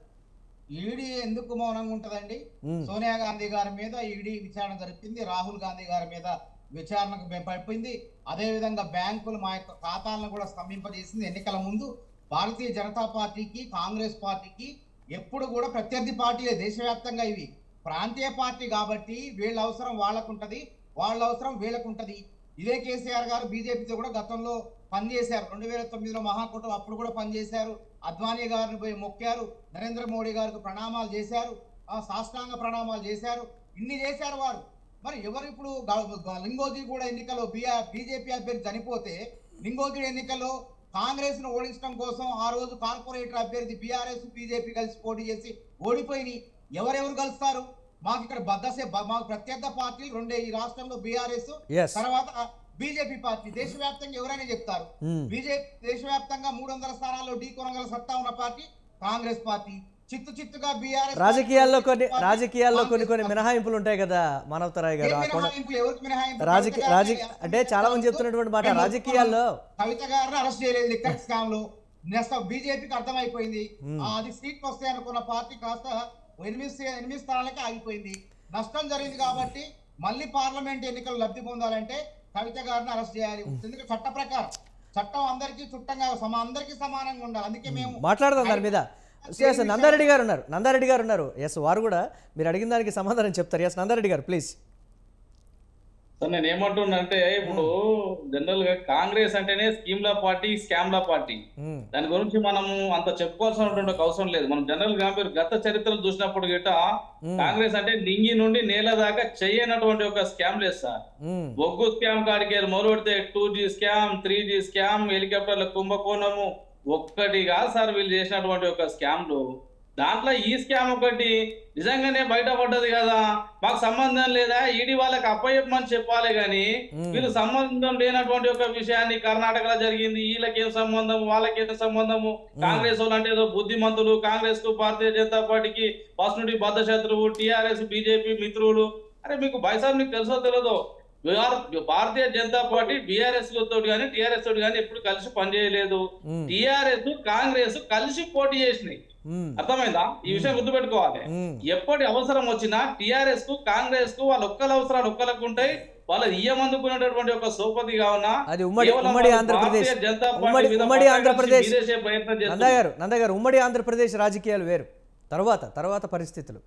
ఈడీ ఎందుకు మౌనంగా ఉంటదండి మ్మ్. సోనియా గాంధీ గారి మీద ఈడీ విచారణ జరిపింది రాహుల్ గాంధీ గారి మీద విచారణకు బె- పడిపోయింది అదే విధంగా బ్యాంకులు మా యొక్క ఖాతాలను కూడా స్తంభింపజేసింది ఎన్నికల ముందు భారతీయ జనతా పార్టీకి కాంగ్రెస్ పార్టీకి ఎప్పుడు కూడా ప్రత్యర్థి పార్టీలే దేశవ్యాప్తంగా ఇవి ప్రాంతీయ పార్టీ కాబట్టి వీళ్ళ అవసరం వాళ్ళకుంటది వాళ్ళ అవసరం వీళ్ళకుంటది ఇదే కేసీఆర్ గారు బీజేపీతో కూడా గతంలో పనిచేశారు రెండు వేల తొమ్మిదిలో మహాకూటమి అప్పుడు కూడా పనిచేశారు అద్వానీ గారిని పోయి మొక్కారు నరేంద్ర మోడీ గారికి ప్రణామాలు చేశారు ఆ సాష్టాంగ ప్రణామాలు చేశారు ఇన్ని చేశారు వారు మరి ఎవరు ఇప్పుడు గ- గ- లింగోజీ కూడా ఎన్నికల్లో బిఆర్ బీజేపీ అభ్యర్థి చనిపోతే లింగోజీ ఎన్నికల్లో కాంగ్రెస్ ను ఓడించడం కోసం ఆ రోజు కార్పొరేటర్ అభ్యర్థి బీఆర్ఎస్ బీజేపీ కలిసి పోటీ చేసి ఓడిపోయినాయి ఎవరెవరు కలుస్తారు మాకు ఇక్కడ బద్దసే బ- మాకు ప్రత్యర్థ పార్టీలు రెండే ఈ రాష్ట్రంలో బీఆర్ఎస్ ఎస్ తర్వాత బీజేపీ పార్టీ దేశవ్యాప్తంగా ఎవరైనా చెప్తారు బీజేపీ దేశవ్యాప్తంగా మూడు వందల స్థానాల్లో ఢీ కొనగల సత్తా ఉన్న పార్టీ కాంగ్రెస్ పార్టీ చిత్తు చిత్తుగా బీఆర్ఎస్ రాజకీయాల్లో కొన్ని రాజకీయాల్లో కొన్ని కొన్ని మినహాయింపులు ఉంటాయి కదా మానవతరాయ్ గారు ఆ కోణ ఎవరికి మినహాయింపు రాజకీయ కవిత రాజకీయ గారిని అంటే చాలా మంది చెప్తున్నటువంటి మాట రాజకీయాల్లో కవిత గారిని అరెస్ట్ చేయలేదు లిక్కర్ స్కామ్ లో నెక్స్ట్ బీజేపీకి అర్థమైపోయింది Hmm. ఆ, అది సీట్ వస్తాయి అనుకున్న పార్టీ కాస్త ఎనిమిది స్థా- ఎనిమిది స్థానాలకే ఆగిపోయింది నష్టం జరిగింది కాబట్టి మళ్ళీ పార్లమెంట్ ఎన్నికలు లబ్ధి పొందాలంటే కవిత గారిని అరెస్ట్ చేయాలి ఎందుకంటే చట్ట ప్రకారం చట్టం అందరికీ చుట్టంగా సమా అందరికీ సమానంగా ఉండాలి అందుకే మేము మాట్లాడదాం దాని మీద ఎస్ నందారెడ్డి గారు ఉన్నారు నందారెడ్డి గారు ఉన్నారు ఎస్ వారు కూడా మీరు అడిగిన దానికి సమాధానం చెప్తారు ఎస్ నందారెడ్డి గారు ప్లీజ్ సార్ నేను ఏమంటున్నానంటే ఇప్పుడు జనరల్ గా కాంగ్రెస్ అంటేనే స్కీమ్ల పార్టీ స్కామ్ల పార్టీ దాని గురించి మనము అంత చెప్పుకోవాల్సినటువంటి ఒక అవసరం లేదు మనం జనరల్ గా మీరు గత చరిత్రలు చూసినప్పుడు గిట కాంగ్రెస్ అంటే నింగి నుండి నేల దాకా చేయనటువంటి ఒక స్కామ్ లేదు సార్ బొగ్గు స్కామ్ కాడికి మొదలు పెడితే two G scam three G scam హెలికాప్టర్ల కుంభకోణము ఒక్కటిగా సార్ వీళ్ళు చేసినటువంటి ఒక స్కామ్లు దాంట్లో ఈ స్కామ్ ఒకటి నిజంగానే బయటపడ్డది కదా మాకు సంబంధం లేదా ఈడీ వాళ్ళకి అప్పయ్యమని చెప్పాలి కానీ వీళ్ళు సంబంధం లేనటువంటి ఒక విషయాన్ని కర్ణాటకలో జరిగింది వీళ్ళకేం సంబంధం వాళ్ళకేం సంబంధము కాంగ్రెస్ వాళ్ళు అంటే ఏదో బుద్ధిమంతులు కాంగ్రెస్ కు భారతీయ జనతా పార్టీకి ఫస్ట్ నుండి బద్ధ శత్రువు టిఆర్ఎస్ బీజేపీ మిత్రులు అరే మీకు బైసాబ్ మీకు తెలుసో తెలియదో భార- భారతీయ జనతా పార్టీ బీఆర్ఎస్ తోటి కానీ టిఆర్ఎస్ తోటి కానీ ఎప్పుడు కలిసి పనిచేయలేదు టిఆర్ఎస్ కాంగ్రెస్ కలిసి పోటీ చేసినాయి అర్థమైందా ఈ విషయం గుర్తుపెట్టుకోవాలి ఎప్పటి అవసరం వచ్చినా టిఆర్ఎస్ కు కాంగ్రెస్ కు వాళ్ళ ఒక్కల అవసరాలు ఒక్కలకు ఉంటాయి వాళ్ళ ఇయ్యమందుకునేటటువంటి ఒక సోపతి కావున అది ఉమ్మడి కేవలం ఉమ్మడి వాళ్ళు ఆంధ్రప్రదేశ్ భారతీయ జనతా పార్టీ ఉమ్మడి మీద ఉమ్మడి పక్క ఆంధ్రప్రదేశ్ కలిసి విదేశీ ప్రయత్నం నందా చేస్తున్నారు గారు నందా గారు ఉమ్మడి ఆంధ్రప్రదేశ్ రాజకీయాలు వేరు తర్వాత తర్వాత పరిస్థితులు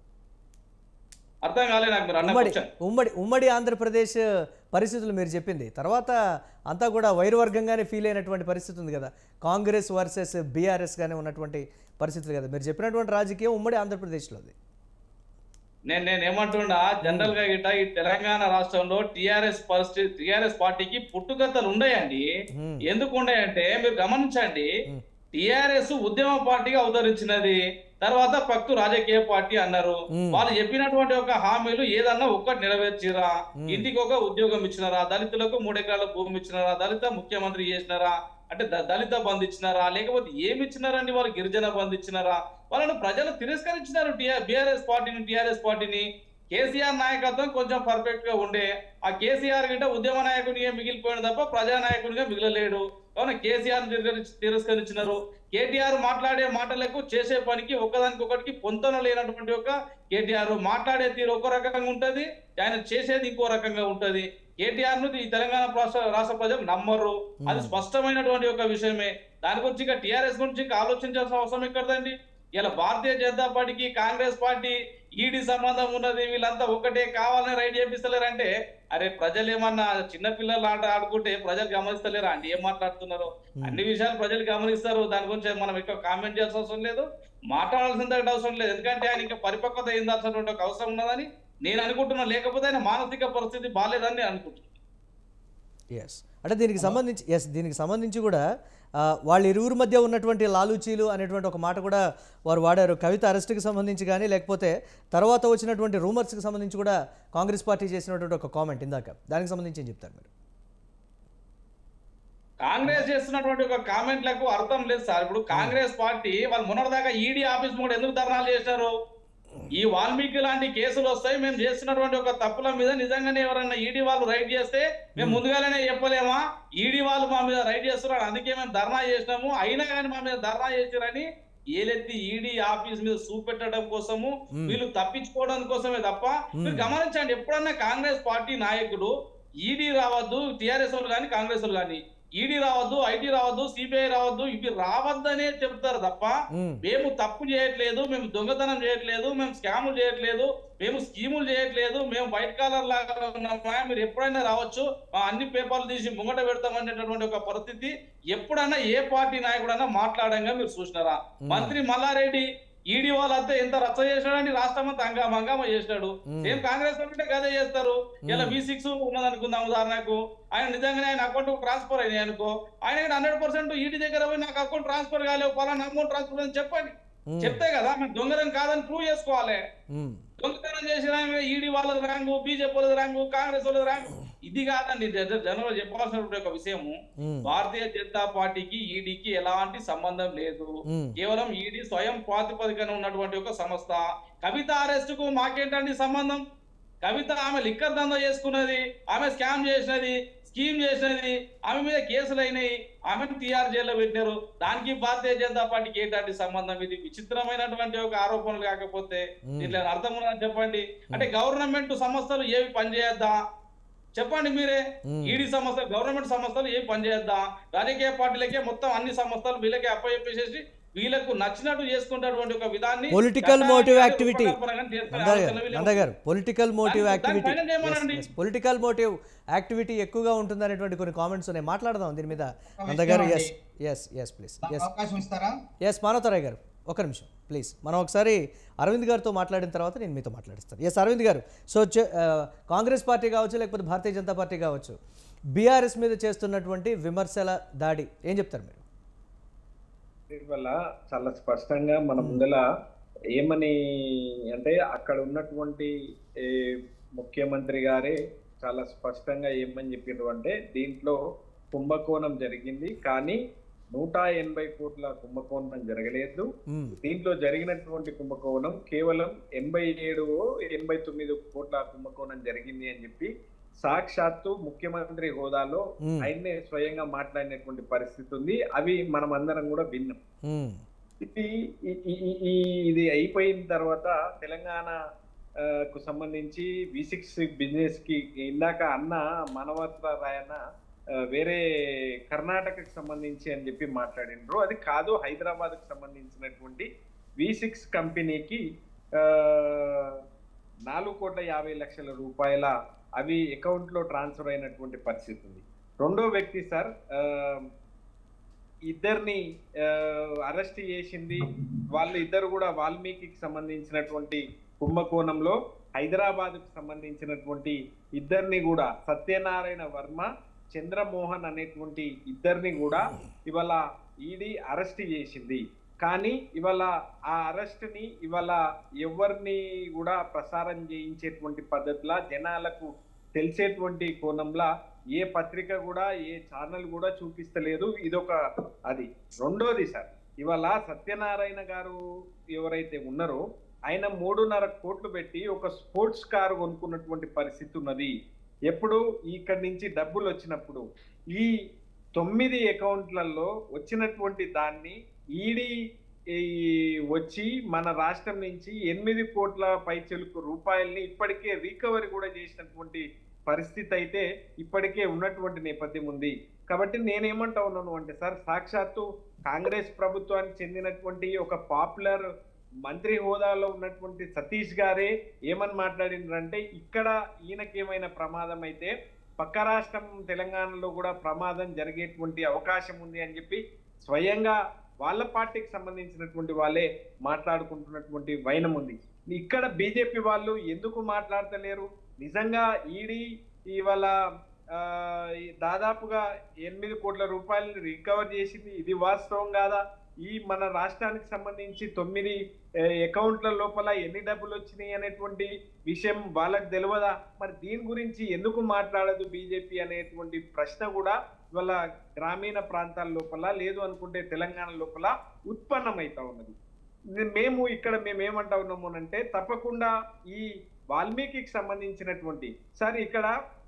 అర్థం కాలే నాకు మీరు అన్న ఉమ్మడి question. ఉమ్మడి ఉమ్మడి ఆంధ్రప్రదేశ్ పరిస్థితులు మీరు చెప్పింది తర్వాత అంతా కూడా వైరువర్గంగానే ఫీల్ అయినటువంటి పరిస్థితి ఉంది కదా కాంగ్రెస్ వర్సెస్ బీఆర్ఎస్ గానే ఉన్నటువంటి పరిస్థితులు కదా మీరు చెప్పినటువంటి రాజకీయం ఉమ్మడి ఆంధ్రప్రదేశ్లోది నేను నేను ఏమంటున్నా జనరల్ గా గిట్ట ఈ తెలంగాణ రాష్ట్రంలో టిఆర్ఎస్ పరిస్థితి టిఆర్ఎస్ పార్టీకి పుట్టుకథలు ఉన్నాయండి Hmm. ఎందుకు ఉన్నాయంటే మీరు గమనించండి Hmm. టిఆర్ఎస్ ఉద్యమ పార్టీగా అవతరించినది తర్వాత పక్కు రాజకీయ పార్టీ అన్నారు Hmm. వాళ్ళు చెప్పినటువంటి ఒక హామీలు ఏదన్నా ఒక్కటి నెరవేర్చిరా ఇంటికి ఒక ఉద్యోగం ఇచ్చినారా దళితులకు మూడు ఎకరాల భూమి ఇచ్చినారా దళిత ముఖ్యమంత్రి చేసినారా అంటే ద- దళిత బంధు ఇచ్చినారా లేకపోతే ఏమి ఇచ్చినారండి వాళ్ళు గిరిజన బంధు ఇచ్చినారా వాళ్ళను ప్రజలు తిరస్కరించినారు బీఆర్ఎస్ పార్టీని టిఆర్ఎస్ పార్టీని కేసీఆర్ నాయకత్వం కొంచెం పర్ఫెక్ట్ గా ఉండే ఆ కేసీఆర్ గిట్ట ఉద్యమ నాయకునిగా మిగిలిపోయాడు తప్ప ప్రజా నాయకునిగా మిగిలలేడు కావున కేసీఆర్ తిరస్కరించినారు కేటీఆర్ మాట్లాడే మాటలకు చేసే పనికి ఒకదానికి ఒకటికి పొంతన లేనటువంటి ఒక కేటీఆర్ మాట్లాడే తీరు ఒక రకంగా ఉంటది ఆయన చేసేది ఇంకో రకంగా ఉంటది కేటీఆర్ ను ఈ తెలంగాణ రాష్ట్ర రాష్ట్ర ప్రజలు నమ్మరు అది స్పష్టమైనటువంటి ఒక విషయమే దాని గురించి ఇంకా టిఆర్ఎస్ గురించి ఇంకా ఆలోచించాల్సిన అవసరం ఎక్కడదండి ఇలా భారతీయ జనతా పార్టీకి కాంగ్రెస్ పార్టీ ఈడీ సంబంధం ఉన్నది వీళ్ళంతా ఒకటే కావాలని రైడ్ చేపిస్తలేరంటే అరే ప్రజలు ఏమన్నా చిన్న పిల్లలు ఆట ఆడుకుంటే ప్రజలు గమనిస్తలేరా అండి ఏం మాట్లాడుతున్నారు అన్ని విషయాలు ప్రజలు గమనిస్తారు దాని గురించి మనం ఎక్కువ కామెంట్ చేయాల్సిన అవసరం లేదు మాట్లాడాల్సిన అవసరం లేదు ఎందుకంటే ఆయన ఇంకా పరిపక్వత చెందాల్సినటువంటి ఒక అవసరం ఉన్నదని నేను అనుకుంటున్నా లేకపోతే ఆయన మానసిక పరిస్థితి బాగాలేదని నేను అనుకుంటున్నాను ఎస్ అంటే దీనికి సంబంధించి ఎస్ దీనికి సంబంధించి కూడా ఆ, వాళ్ళ ఇరువురు మధ్య ఉన్నటువంటి లాలూచీలు అనేటువంటి ఒక మాట కూడా వారు వాడారు కవిత అరెస్ట్కి సంబంధించి కానీ లేకపోతే తర్వాత వచ్చినటువంటి రూమర్స్కి సంబంధించి కూడా కాంగ్రెస్ పార్టీ చేసినటువంటి ఒక కామెంట్ ఇందాక దానికి సంబంధించి ఏం చెప్తారు మీరు కాంగ్రెస్ చేస్తున్నటువంటి ఒక కామెంట్లకు అర్థం లేదు సార్ ఇప్పుడు కాంగ్రెస్ పార్టీ వాళ్ళు మొన్నటిదాకా ఈడీ ఆఫీస్ కూడా ఎందుకు ధర్నాలు చేశారు ఈ వాల్మీకి లాంటి కేసులు వస్తాయి మేము చేస్తున్నటువంటి ఒక తప్పుల మీద నిజంగానే ఎవరైనా ఈడీ వాళ్ళు రైడ్ చేస్తే మేము ముందుగానే చెప్పలేమా ఈడీ వాళ్ళు మా మీద రైడ్ చేస్తున్నారు అందుకే మేము ధర్నా చేసినాము అయినా కానీ మా మీద ధర్నా చేసిరని ఏలెత్తి ఈడీ ఆఫీస్ మీద చూపెట్టడం కోసము మ్మ్. వీళ్ళు తప్పించుకోవడం కోసమే తప్ప మీరు గమనించండి ఎప్పుడన్నా కాంగ్రెస్ పార్టీ నాయకుడు ఈడీ రావద్దు టిఆర్ఎస్ వాళ్ళు కానీ కాంగ్రెస్ వాళ్ళు కానీ ఈడీ రావద్దు ఐటీ రావద్దు సిబిఐ రావద్దు ఇవి రావద్దనే చెప్తారు తప్ప మ్మ్. మేము తప్పు చేయట్లేదు మేము దొంగతనం చేయట్లేదు మేము స్కాములు చేయట్లేదు మేము స్కీములు చేయట్లేదు మేము వైట్ కాలర్ లాగా ఉన్నామా మీరు ఎప్పుడైనా రావచ్చు మా అన్ని పేపర్లు తీసి ముంగట పెడతామనేటటువంటి ఒక పరిస్థితి ఎప్పుడైనా ఏ పార్టీ నాయకుడైనా మాట్లాడంగా మీరు చూసినారా మంత్రి మల్లారెడ్డి ఈడీ వాళ్ళంతా ఎంత రచ్చ చేశాడని రాష్ట్రం అంతా హంగామా హంగామా చేసినాడు సేమ్ కాంగ్రెస్ వాళ్ళు ఉంటే గదే చేస్తారు ఇలా వి సిక్స్ ఉన్నది అనుకుందాం ఉదాహరణకు ఆయన నిజంగానే ఆయన అకౌంట్ ట్రాన్స్ఫర్ అయినాయి అనుకో ఆయన హండ్రెడ్ పర్సెంట్ ఈడీ దగ్గర పోయి నాకు అకౌంట్ ట్రాన్స్ఫర్ కాలేవు పలానా అమౌంట్ ట్రాన్స్ఫర్ అని చెప్పండి చెప్తే కదా మేము దొంగరం కాదని ప్రూవ్ చేసుకోవాలి మ్మ్. దొంగతనం చేసిన ఈడీ వాళ్ళది ర్యాంకు బీజేపీ వాళ్ళది ర్యాంకు కాంగ్రెస్ వాళ్ళది ర్యాంకు ఇది కాదండి జనరల్ చెప్పాల్సినటువంటి ఒక విషయము మ్మ్. భారతీయ జనతా పార్టీకి ఈడీకి ఎలాంటి సంబంధం లేదు మ్మ్. కేవలం ఈడీ స్వయం ప్రాతిపదికన ఉన్నటువంటి ఒక సంస్థ కవిత అరెస్ట్ కు మాకేంటండి సంబంధం కవిత ఆమె లిక్కర్ దందా చేసుకున్నది ఆమె స్కామ్ చేసినది స్కీమ్ చేసినది ఆమె మీద కేసులు అయినాయి ఆమెను టీఆర్ జైల్లో పెట్టినారు దానికి భారతీయ జనతా పార్టీకి ఏంటంటే సంబంధం ఇది విచిత్రమైనటువంటి ఒక ఆరోపణలు కాకపోతే దీంట్లో ఏమైనా అర్థం ఉన్నదని చెప్పండి అంటే గవర్నమెంట్ సంస్థలు ఏవి పనిచేయద్దా చెప్పండి మీరే మ్మ్. ఈడీ సంస్థ గవర్నమెంట్ సంస్థలు ఏం పనిచేద్దా రాజకీయ పార్టీలకే మొత్తం అన్ని సంస్థలు వీళ్ళకే అప్పచెప్పేసేసి వీళ్ళకు నచ్చినట్టు చేసుకుంటున్నటువంటి ఒక విధాన్ని పొలిటికల్ మోటివ్ యాక్టివిటీ రూపకల్పన చేసుకునే నందా ఆలోచన గారు వీళ్ళకి నందా గారు పొలిటికల్ మోటివ్ దాని- యాక్టివిటీ దానిపైన చేయమనండి. పొలిటికల్ మోటివ్ యాక్టివిటీ ఎక్కువగా ఉంటుంది అనేటువంటి కొన్ని కామెంట్స్ ఉన్నాయి మాట్లాడదాం దీని మీద నందా గారు ఎస్ ఎస్ ఎస్ ప్లీజ్ నాకు ఎస్ అవకాశం ఇస్తారా ఎస్ మానవతరాయ్ గారు ఒక నిమిషం ప్లీజ్ మనం ఒకసారి అరవింద్ గారితో మాట్లాడిన తర్వాత నేను మీతో మాట్లాడిస్తాను ఎస్ అరవింద్ గారు సో చె- ఆ, కాంగ్రెస్ పార్టీ కావచ్చు లేకపోతే భారతీయ జనతా పార్టీ కావచ్చు బీఆర్ఎస్ మీద చేస్తున్నటువంటి విమర్శల దాడి ఏం చెప్తారు మీరు దీని వల్ల చాలా స్పష్టంగా మన ముందల ఏమని అంటే అక్కడ ఉన్నటువంటి ఏ, ముఖ్యమంత్రి గారే చాలా స్పష్టంగా ఏమని చెప్పిండ్రు అంటే దీంట్లో కుంభకోణం జరిగింది కానీ నూట ఎనభై కోట్ల కుంభకోణం జరగలేదు మ్మ్. దీంట్లో జరిగినటువంటి కుంభకోణం కేవలం ఎనభై ఏడు ఎనభై తొమ్మిది కోట్ల కుంభకోణం జరిగింది అని చెప్పి సాక్షాత్తు ముఖ్యమంత్రి హోదాలో మ్మ్. ఆయన్నే స్వయంగా మాట్లాడినటువంటి పరిస్థితి ఉంది అవి మనం అందరం కూడా విన్నాం మ్మ్. ఇది ఈ- ఈ- ఈ- ఈ- ఇది అయిపోయిన తర్వాత తెలంగాణ ఆ, కు సంబంధించి వి సిక్స్ బిజినెస్ కి ఇందాక అన్న మనవత్ర రాయన ఆ, వేరే కర్ణాటకకు సంబంధించి అని చెప్పి మాట్లాడినరు అది కాదు హైదరాబాద్ కు సంబంధించినటువంటి వి సిక్స్ కంపెనీకి ఆ, నాలుగు కోట్ల యాభై లక్షల రూపాయల అవి అకౌంట్ లో ట్రాన్స్ఫర్ అయినటువంటి పరిస్థితి ఉంది రెండో వ్యక్తి సార్ ఆ, ఇద్దరిని అరెస్ట్ చేసింది వాళ్ళు ఇద్దరు కూడా వాల్మీకి సంబంధించినటువంటి కుంభకోణంలో హైదరాబాద్ కు సంబంధించినటువంటి ఇద్దరిని కూడా సత్యనారాయణ వర్మ చంద్రమోహన్ అనేటువంటి ఇద్దరిని కూడా ఇవాళ ఈడీ అరెస్ట్ చేసింది కానీ ఇవాళ ఆ అరెస్ట్ ని ఇవాళ ఎవరిని కూడా ప్రసారం చేయించేటువంటి పద్ధతిలా జనాలకు తెలిసేటువంటి కోణంలా ఏ పత్రిక కూడా ఏ ఛానల్ కూడా చూపిస్తలేదు ఇదొక అది రెండోది సార్ ఇవాళ సత్యనారాయణ గారు ఎవరైతే ఉన్నారో ఆయన మూడున్నర కోట్లు పెట్టి ఒక స్పోర్ట్స్ కారు కొనుక్కున్నటువంటి పరిస్థితి ఉన్నది ఎప్పుడు ఇక్కడి నుంచి డబ్బులు వచ్చినప్పుడు ఈ తొమ్మిది అకౌంట్లలో వచ్చినటువంటి దాన్ని ఈడీ ఈ వచ్చి మన రాష్ట్రం నుంచి ఎనిమిది కోట్ల పైచెలుకు రూపాయల్ని ఇప్పటికే రికవరీ కూడా చేసినటువంటి పరిస్థితి అయితే ఇప్పటికే ఉన్నటువంటి నేపథ్యం ఉంది కాబట్టి నేనేమంటా ఉన్నాను అంటే సార్ సాక్షాత్తు కాంగ్రెస్ ప్రభుత్వానికి చెందినటువంటి ఒక పాపులర్ మంత్రి హోదాలో ఉన్నటువంటి సతీష్ గారే ఏమని మాట్లాడినారంటే ఇక్కడ ఈయనకి ఏమైనా ప్రమాదం అయితే పక్క రాష్ట్రం తెలంగాణలో కూడా ప్రమాదం జరిగేటువంటి అవకాశం ఉంది అని చెప్పి స్వయంగా వాళ్ళ పార్టీకి సంబంధించినటువంటి వాళ్ళే మాట్లాడుకుంటున్నటువంటి వైనం ఉంది ఇక్కడ బీజేపీ వాళ్ళు ఎందుకు మాట్లాడతలేరు నిజంగా ఈడీ ఇవాళ ఆ, ఈ దాదాపుగా ఎనిమిది కోట్ల రూపాయలని రికవర్ చేసింది ఇది వాస్తవం కాదా ఈ మన రాష్ట్రానికి సంబంధించి తొమ్మిది ఏ, అకౌంట్ల లోపల ఎన్ని డబ్బులు వచ్చినాయి అనేటువంటి విషయం వాళ్ళకి తెలియదా మరి దీని గురించి ఎందుకు మాట్లాడదు బీజేపీ అనేటువంటి ప్రశ్న కూడా ఇవాళ గ్రామీణ ప్రాంతాల లోపల లేదు అనుకుంటే తెలంగాణ లోపల ఉత్పన్నమైతా ఉన్నది ఇది మేము ఇక్కడ మేము ఏమంటా ఉన్నాము అంటే తప్పకుండా ఈ వాల్మీకి సంబంధించినటువంటి సార్ ఇక్కడ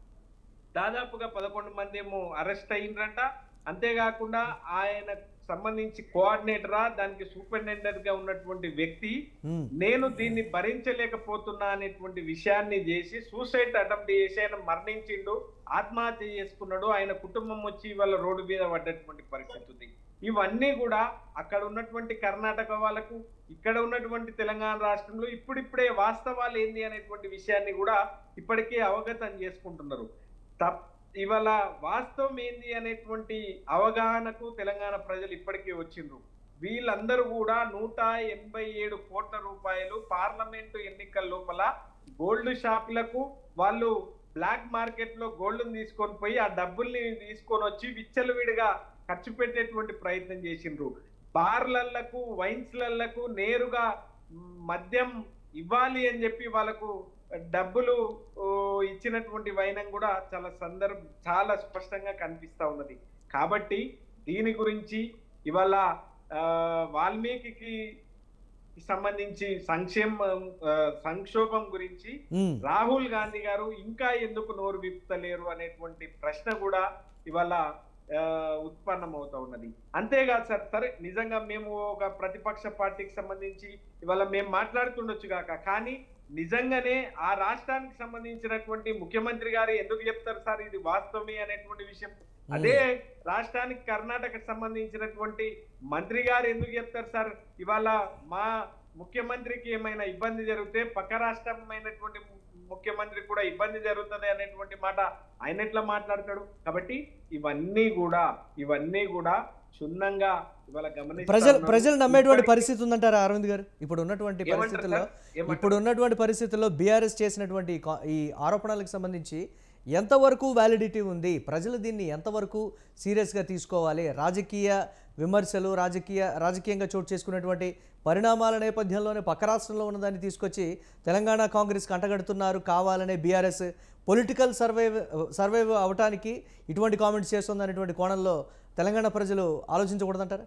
దాదాపుగా పదకొండు మంది ఏమో అరెస్ట్ అయ్యిండ్రంట అంతేకాకుండా ఆయన సంబంధించి కోఆర్డినేటరా దానికి సూపరింటెండెంట్ గా ఉన్నటువంటి వ్యక్తి ఉమ్, నేను దీన్ని భరించలేకపోతున్నా అనేటువంటి విషయాన్ని చేసి సూసైడ్ అటెంప్ట్ చేసి ఆయన మరణించిండు ఆత్మహత్య చేసుకున్నాడు ఆయన కుటుంబం వచ్చి ఇవాళ రోడ్డు మీద పడ్డటువంటి పరిస్థితి ఉంది ఇవన్నీ కూడా అక్కడ ఉన్నటువంటి కర్ణాటక వాళ్ళకు ఇక్కడ ఉన్నటువంటి తెలంగాణ రాష్ట్రంలో ఇప్పుడిప్పుడే వాస్తవాలు ఏంది అనేటువంటి విషయాన్ని కూడా ఇప్పటికే అవగతం చేసుకుంటున్నారు తప్ ఇవాళ వాస్తవం ఏంది అనేటువంటి అవగాహనకు తెలంగాణ ప్రజలు ఇప్పటికే వచ్చిండ్రు వీళ్ళందరూ కూడా నూట ఎనభై ఏడు కోట్ల రూపాయలు పార్లమెంటు ఎన్నికల లోపల గోల్డ్ షాపులకు వాళ్ళు బ్లాక్ మార్కెట్ లో గోల్డ్ తీసుకొని పోయి ఆ డబ్బుల్ని తీసుకొని వచ్చి విచ్చలవిడిగా ఖర్చు పెట్టేటువంటి ప్రయత్నం చేసిండ్రు బార్లలకు వైన్స్లకు నేరుగా మ్, మద్యం ఇవ్వాలి అని చెప్పి వాళ్ళకు డబ్బులు ఓ, ఇచ్చినటువంటి వైనం కూడా చాలా సందర్భ చాలా స్పష్టంగా కనిపిస్తా ఉన్నది కాబట్టి దీని గురించి ఇవాళ ఆ, వాల్మీకి సంబంధించి సంక్షేమం ఆ, సంక్షోభం గురించి ఉమ్, రాహుల్ గాంధీ గారు ఇంకా ఎందుకు నోరు విప్పుతలేరు అనేటువంటి ప్రశ్న కూడా ఇవాళ ఆ, ఉత్పన్నమవుతా ఉన్నది అంతేకాదు సార్ సరే నిజంగా మేము ఒక ప్రతిపక్ష పార్టీకి సంబంధించి ఇవాళ మేము మాట్లాడుతుండొచ్చు కాక కానీ నిజంగానే ఆ రాష్ట్రానికి సంబంధించినటువంటి ముఖ్యమంత్రి గారు ఎందుకు చెప్తారు సార్ ఇది వాస్తవమే అనేటువంటి విషయం అదే రాష్ట్రానికి కర్ణాటక సంబంధించినటువంటి మంత్రి గారు ఎందుకు చెప్తారు సార్ ఇవాళ మా ముఖ్యమంత్రికి ఏమైనా ఇబ్బంది జరిగితే పక్క రాష్ట్రమైనటువంటి ము- ముఖ్యమంత్రి కూడా ఇబ్బంది జరుగుతుంది అనేటువంటి మాట ఆయన ఎట్లా మాట్లాడతాడు కాబట్టి ఇవన్నీ కూడా ఇవన్నీ కూడా క్షుణ్ణంగా ఇవాళ గమనిస్తా ప్రజలు ఉన్నాం. ప్రజలు నమ్మేటువంటి ఇప్పటికీ- పరిస్థితి ఉందంటారా అరవింద్ గారు ఇప్పుడు ఉన్నటువంటి ఏమంటారు పరిస్థితుల్లో సార్? ఏమంటారు? ఇప్పుడు ఉన్నటువంటి పరిస్థితుల్లో బీఆర్ఎస్ చేసినటువంటి ఈ కా- ఈ ఆరోపణలకు సంబంధించి ఎంతవరకు వ్యాలిడిటీ ఉంది ప్రజలు దీన్ని ఎంతవరకు సీరియస్గా తీసుకోవాలి రాజకీయ విమర్శలు రాజకీయ రాజకీయంగా చోటు చేసుకున్నటువంటి పరిణామాల నేపథ్యంలోనే పక్క రాష్ట్రంలో ఉన్నదాన్ని తీసుకొచ్చి తెలంగాణ కాంగ్రెస్ కంటగడుతున్నారు కావాలనే బీఆర్ఎస్ పొలిటికల్ సర్వైవ్ సర్వైవ్ అవటానికి ఇటువంటి కామెంట్స్ చేస్తుంది అనేటువంటి కోణంలో తెలంగాణ ప్రజలు ఆలోచించకూడదంటారా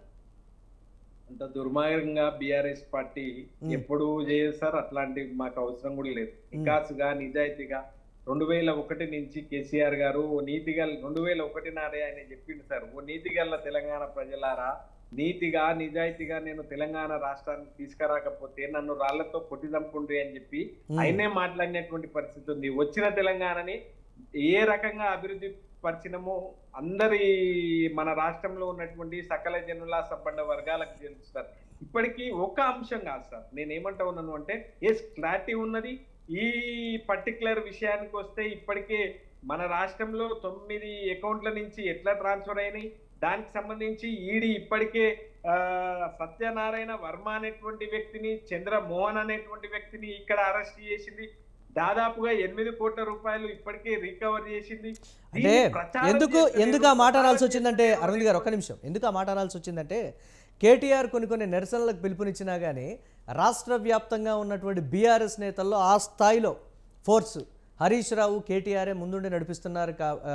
అంత దుర్మార్గంగా బిఆర్ఎస్ పార్టీ మ్. ఎప్పుడు చేస్తారు అట్లాంటి మాకు అవసరం కూడా లేదు వికాస్గా నిజాయితీగా రెండు వేల ఒకటి నుంచి కేసీఆర్ గారు ఓ నీతిగా రెండు వేల ఒకటి నాడే ఆయన చెప్పిండు సార్ ఓ నీతిగల్ల తెలంగాణ ప్రజలారా నీతిగా నిజాయితీగా నేను తెలంగాణ రాష్ట్రానికి తీసుకురాకపోతే నన్ను రాళ్లతో పొట్టి చంపుండ్రి అని చెప్పి మ్. ఆయనే మాట్లాడినటువంటి పరిస్థితి ఉంది వచ్చిన తెలంగాణని ఏ రకంగా అభివృద్ధి పరిచినమో అందరి మన రాష్ట్రంలో ఉన్నటువంటి సకల జనుల సబ్బండ వర్గాలకు తెలుసు సార్ ఇప్పటికీ ఒక అంశం కాదు సార్ నేను ఏమంటా ఉన్నాను అంటే ఎస్ క్లారిటీ ఉన్నది ఈ పర్టికులర్ విషయానికి వస్తే ఇప్పటికే మన రాష్ట్రంలో తొమ్మిది అకౌంట్ల నుంచి ఎట్లా ట్రాన్స్ఫర్ అయినాయి దానికి సంబంధించి ఈడీ ఇప్పటికే ఆ, సత్యనారాయణ వర్మ అనేటువంటి వ్యక్తిని చంద్రమోహన్ అనేటువంటి వ్యక్తిని ఇక్కడ అరెస్ట్ చేసింది దాదాపుగా ఎనిమిది కోట్ల రూపాయలు ఇప్పటికే రికవర్ చేసింది అంటే దీన్ని ప్రచారం ఎందుకు చేస్తలేరు, ఎందుకు ఆ మాట అనాల్సి ప్రచారం వచ్చిందంటే చేస్తలేరు అరవింద్ గారు ఒక్క నిమిషం ఎందుకు ఆ మాట అనాల్సి వచ్చిందంటే కేటీఆర్ కొన్ని కొన్ని నిరసనలకు పిలుపునిచ్చినా కానీ రాష్ట్ర వ్యాప్తంగా ఉన్నటువంటి బీఆర్ఎస్ నేతల్లో ఆ స్థాయిలో ఫోర్స్ హరీష్ రావు కేటీఆర్ఏ ముందుండి నడిపిస్తున్నారు కా ఆ,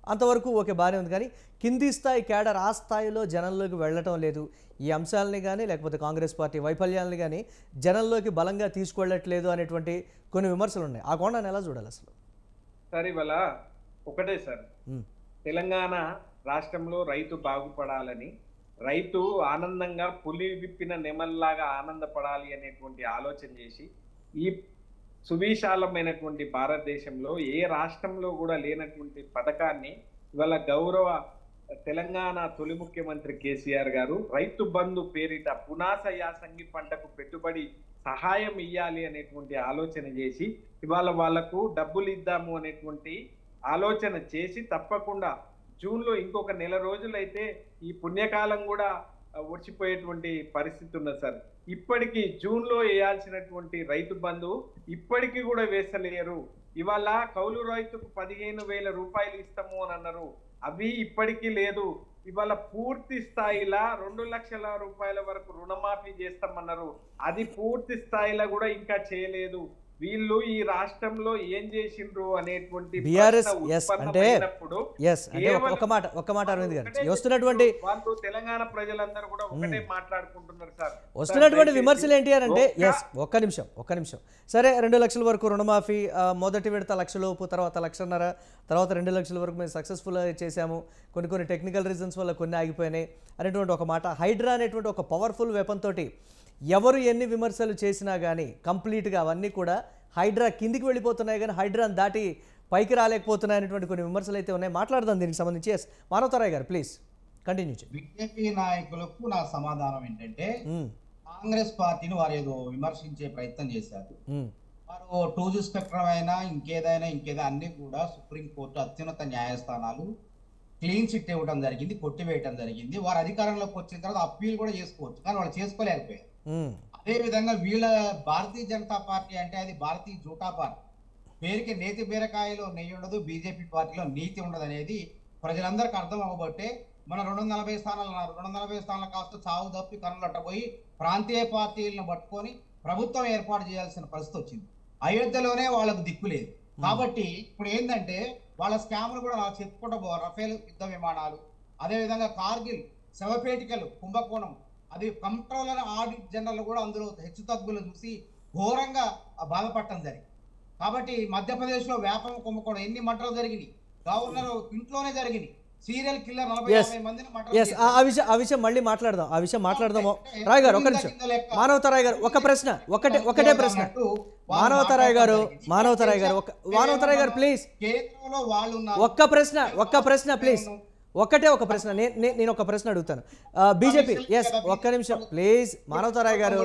అంతవరకు ఓకే బాగానే ఉంది కానీ కింది స్థాయి కేడర్ ఆ స్థాయిలో జనంలోకి వెళ్ళటం లేదు ఈ అంశాలని కానీ లేకపోతే కాంగ్రెస్ పార్టీ వైఫల్యాలని కానీ జనంలోకి బలంగా తీసుకెళ్ళట్లేదు అనేటువంటి కొన్ని విమర్శలు ఉన్నాయి ఆ కోణాన్ని ఎలా చూడాలి అసలు సార్ ఇవాళ ఒకటే సార్ ఉమ్, తెలంగాణ రాష్ట్రంలో రైతు బాగుపడాలని రైతు ఆనందంగా పులి విప్పిన నెమల్లాగా ఆనందపడాలి అనేటువంటి ఆలోచన చేసి ఈ సువిశాలమైనటువంటి భారతదేశంలో ఏ రాష్ట్రంలో కూడా లేనటువంటి పథకాన్ని ఇవాళ గౌరవ తెలంగాణ తొలి ముఖ్యమంత్రి కేసీఆర్ గారు రైతు బంధు పేరిట పునాస యాసంగి పంటకు పెట్టుబడి సహాయం ఇవ్వాలి అనేటువంటి ఆలోచన చేసి ఇవాళ వాళ్లకు డబ్బులు ఇద్దాము అనేటువంటి ఆలోచన చేసి తప్పకుండా జూన్ లో ఇంకొక నెల రోజులైతే ఈ పుణ్యకాలం కూడా ఆ, వచ్చిపోయేటువంటి పరిస్థితి ఉన్నది సార్ ఇప్పటికీ జూన్ లో వేయాల్సినటువంటి రైతు బంధు ఇప్పటికీ కూడా వేసలేరు ఇవాళ కౌలు రైతుకు పదిహేను వేల రూపాయలు ఇస్తాము అని అన్నారు అవి ఇప్పటికీ లేదు ఇవాళ పూర్తి స్థాయిలో రెండు లక్షల రూపాయల వరకు రుణమాఫీ చేస్తామన్నారు అది పూర్తి స్థాయిలో కూడా ఇంకా చేయలేదు వీళ్ళు ఈ రాష్ట్రంలో ఏం చేసిండ్రు అనేటువంటి BRS, ప్రశ్న yes, అంటే ఉత్పన్నమైనప్పుడు ఎస్ అంటే ఒక- ఒక మాట ఒక మాట అరవింద్ గారు ఒకటే వస్తున్నటువంటి వాళ్ళు తెలంగాణ ప్రజలందరూ కూడా ఒకటే మాట్లాడుకుంటున్నారు సార్ వస్తున్నటువంటి సార్, విమర్శలు ఏంటి అని అంటే ఒక్క- ఎస్ ఒక్క నిమిషం ఒక్క నిమిషం సరే రెండు లక్షల వరకు రుణమాఫీ ఆ, మొదటి విడత లక్ష లోపు తర్వాత లక్షన్నర తర్వాత రెండు లక్షల వరకు మేము సక్సెస్ఫుల్ చేశాము కొన్ని కొన్ని టెక్నికల్ రీజన్స్ వల్ల కొన్ని ఆగిపోయినాయి అనేటువంటి ఒక మాట హైడ్రా అనేటువంటి ఒక పవర్ఫుల్ వెపన్ తోటి ఎవరు ఎన్ని విమర్శలు చేసినా కానీ కంప్లీట్గా అవన్నీ కూడా హైడ్రా కిందికి వెళ్ళిపోతున్నాయి కానీ హైడ్రాని దాటి పైకి రాలేకపోతున్నాయి అనేటువంటి కొన్ని విమర్శలు అయితే ఉన్నాయి మాట్లాడదాం దీనికి సంబంధించి ఎస్ మానవతరాయ్ గారు ప్లీజ్ కంటిన్యూ చేయండి బీజేపీ నాయకులకు నా సమాధానం ఏంటంటే ఉమ్, కాంగ్రెస్ పార్టీని వారు ఏదో విమర్శించే ప్రయత్నం చేశారు ఉమ్, వారు టూ జీ స్పెక్ట్రమ్ అయినా ఇంకేదైనా ఇంకేదో అన్ని కూడా సుప్రీంకోర్టు అత్యున్నత న్యాయస్థానాలు క్లీన్ చిట్ ఇవ్వడం జరిగింది కొట్టివేయడం జరిగింది వారు అధికారంలోకి వచ్చిన తర్వాత అప్పీల్ కూడా చేసుకోవచ్చు కానీ వాళ్ళు చేసుకోలేకపోయారు ఉమ్, అదే విధంగా వీళ్ళ భారతీయ జనతా పార్టీ అంటే అది భారతీయ జూటా పార్టీ పేరుకి నేతి బీరకాయలో నెయ్యి ఉండదు బీజేపీ పార్టీలో నీతి ఉండదు అనేది ప్రజలందరికీ అర్థం అవ్వబట్టే మన రెండు వందల నలభై స్థానాలు ఉన్నారు రెండు వందల నలభై స్థానాలు కాస్త చావు తప్పి కనులట్టబోయి ప్రాంతీయ పార్టీలను పట్టుకొని ప్రభుత్వం ఏర్పాటు చేయాల్సిన పరిస్థితి వచ్చింది అయోధ్యలోనే వాళ్ళకు దిక్కు లేదు కాబట్టి ఇప్పుడు ఏంటంటే వాళ్ళ స్కామ్లు కూడా నాకు చెప్పుకుంటూ పో రఫేల్ యుద్ధ విమానాలు అదేవిధంగా కార్గిల్ శవపేటికలు కుంభకోణం అది కంట్రోలర్ ఆడిట్ జనరల్ కూడా అందులో హెచ్చు తగ్గులు చూసి ఘోరంగా బాధపడటం జరిగింది కాబట్టి మధ్యప్రదేశ్లో వ్యాపం కుంభకోణం ఎన్ని మటలు జరిగినాయి గవర్నర్ ఇంట్లోనే జరిగినాయి సీరియల్ కిల్లర్ నలభై Yes. యాభై మందిని ఎస్ ఆ ఆ విషయం ఆ విషయం మళ్ళీ మాట్లాడదాం ఆ విషయం మాట్లాడదాము రాయ్ గారు ఒక నిమిషం మానవతరాయ్ గారు ఒక ప్రశ్న ఒకటే ఒకటే ప్రశ్న మానవతరాయ్ గారు మానవతరాయ్ గారు ఒక మానవతరాయ్ గారు ప్లీజ్ కేంద్రంలో వాళ్ళు ఉన్నారు ఒక్క ప్రశ్న ఒక్క ప్రశ్న ప్లీజ్ ఒక్కటే ఒక ప్రశ్న నే- నే- నేను ఒక ప్రశ్న అడుగుతాను బీజేపీ ఎస్ ఒక్క నిమిషం ప్లీజ్ మానవతరాయ్ గారు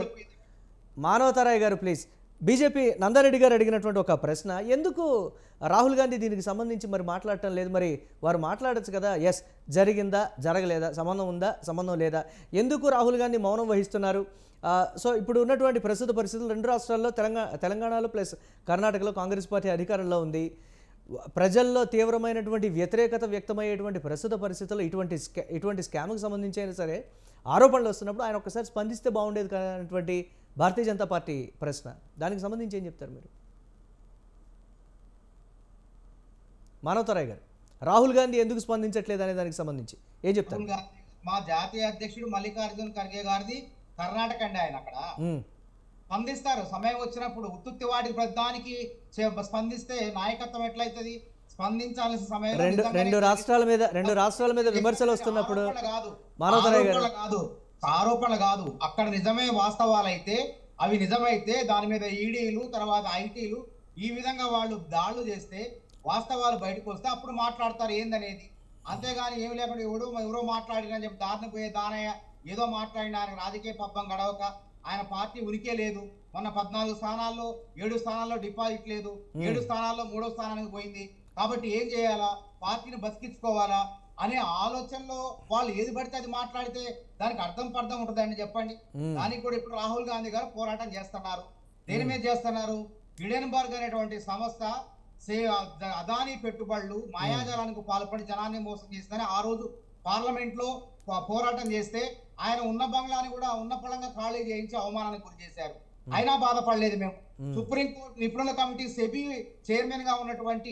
మానవతరాయ్ గారు ప్లీజ్ బీజేపీ నందారెడ్డి గారు అడిగినటువంటి ఒక ప్రశ్న ఎందుకు రాహుల్ గాంధీ దీనికి సంబంధించి మరి మాట్లాడటం లేదు మరి వారు మాట్లాడచ్చు కదా ఎస్ జరిగిందా జరగలేదా సంబంధం ఉందా సంబంధం లేదా ఎందుకు రాహుల్ గాంధీ మౌనం వహిస్తున్నారు ఆ, సో ఇప్పుడు ఉన్నటువంటి ప్రస్తుత పరిస్థితులు రెండు రాష్ట్రాల్లో తెలంగాణ తెలంగాణలో ప్లస్ కర్ణాటకలో కాంగ్రెస్ పార్టీ అధికారంలో ఉంది వ- ప్రజల్లో తీవ్రమైనటువంటి వ్యతిరేకత వ్యక్తమయ్యేటువంటి ప్రస్తుత పరిస్థితుల్లో ఇటువంటి స్కా ఇటువంటి స్కామ్కి సంబంధించి అయినా సరే ఆరోపణలు వస్తున్నప్పుడు ఆయన ఒకసారి స్పందిస్తే బాగుండేది కదా అనేటువంటి భారతీయ జనతా పార్టీ ప్రశ్న దానికి సంబంధించి ఏం చెప్తారు మీరు మానవతరాయ్ గారు రాహుల్ గాంధీ ఎందుకు స్పందించట్లేదు అనే దానికి సంబంధించి ఏం చెప్తారు రాహుల్ గాంధీ మా జాతీయ అధ్యక్షుడు మల్లికార్జున్ ఖర్గే గారిది కర్ణాటక అండి ఆయన అక్కడ ఉమ్, స్పందిస్తారు సమయం వచ్చినప్పుడు ఉత్తుత్తి వాటి ప్రధానికి చే- స్పందిస్తే నాయకత్వం ఎట్లయితది స్పందించాల్సిన సమయంలో రెండు నిజంగానే రెండు రాష్ట్రాల మీద రెండు రాష్ట్రాల మీద విమర్శలు వస్తున్నప్పుడు ఆరోపణలు కాదు మానవతరాయ్ గారు ఆరోపణలు కాదు ఆరోపణలు కాదు అక్కడ నిజమే వాస్తవాలైతే అవి నిజమైతే దాని మీద ఈడీలు తర్వాత ఐటీలు ఈ విధంగా వాళ్ళు దాడులు చేస్తే వాస్తవాలు బయటకు వస్తే అప్పుడు మాట్లాడతారు ఏందనేది అంతేగాని ఏమి లేకుండా ఎవడో ఎవరో మాట్లాడినా చెప్పి దారిని పోయే దానయ్య ఏదో మాట్లాడిన ఆయన రాజకీయ పబ్బం గడవక ఆయన పార్టీ ఉనికే లేదు మొన్న పద్నాలుగు స్థానాల్లో ఏడు స్థానాల్లో డిపాజిట్ లేదు ఏడు స్థానాల్లో మూడో స్థానానికి పోయింది కాబట్టి ఏం చేయాలా పార్టీని బతికించుకోవాలా అనే ఆలోచనలో వాళ్ళు ఏది పడితే అది మాట్లాడితే దానికి అర్థం పర్థం ఉంటుందండి చెప్పండి ఉమ్, దానికి కూడా ఇప్పుడు రాహుల్ గాంధీ గారు పోరాటం చేస్తున్నారు దేని మీద చేస్తున్నారు హిడెన్బర్గ్ అనేటువంటి సంస్థ సే అద- అదానీ పెట్టుబడులు మాయాజాలానికి పాల్పడి జనాన్ని మోసం చేస్తుందని ఆ రోజు పార్లమెంట్ లో పో- పోరాటం చేస్తే ఆయన ఉన్న బంగ్లాని కూడా ఉన్న పళంగా ఖాళీ చేయించి అవమానానికి గురి చేశారు అయినా బాధపడలేదు మేము ఉమ్, సుప్రీంకోర్టు నిపుణుల కమిటీ సెబీ చైర్మన్ గా ఉన్నటువంటి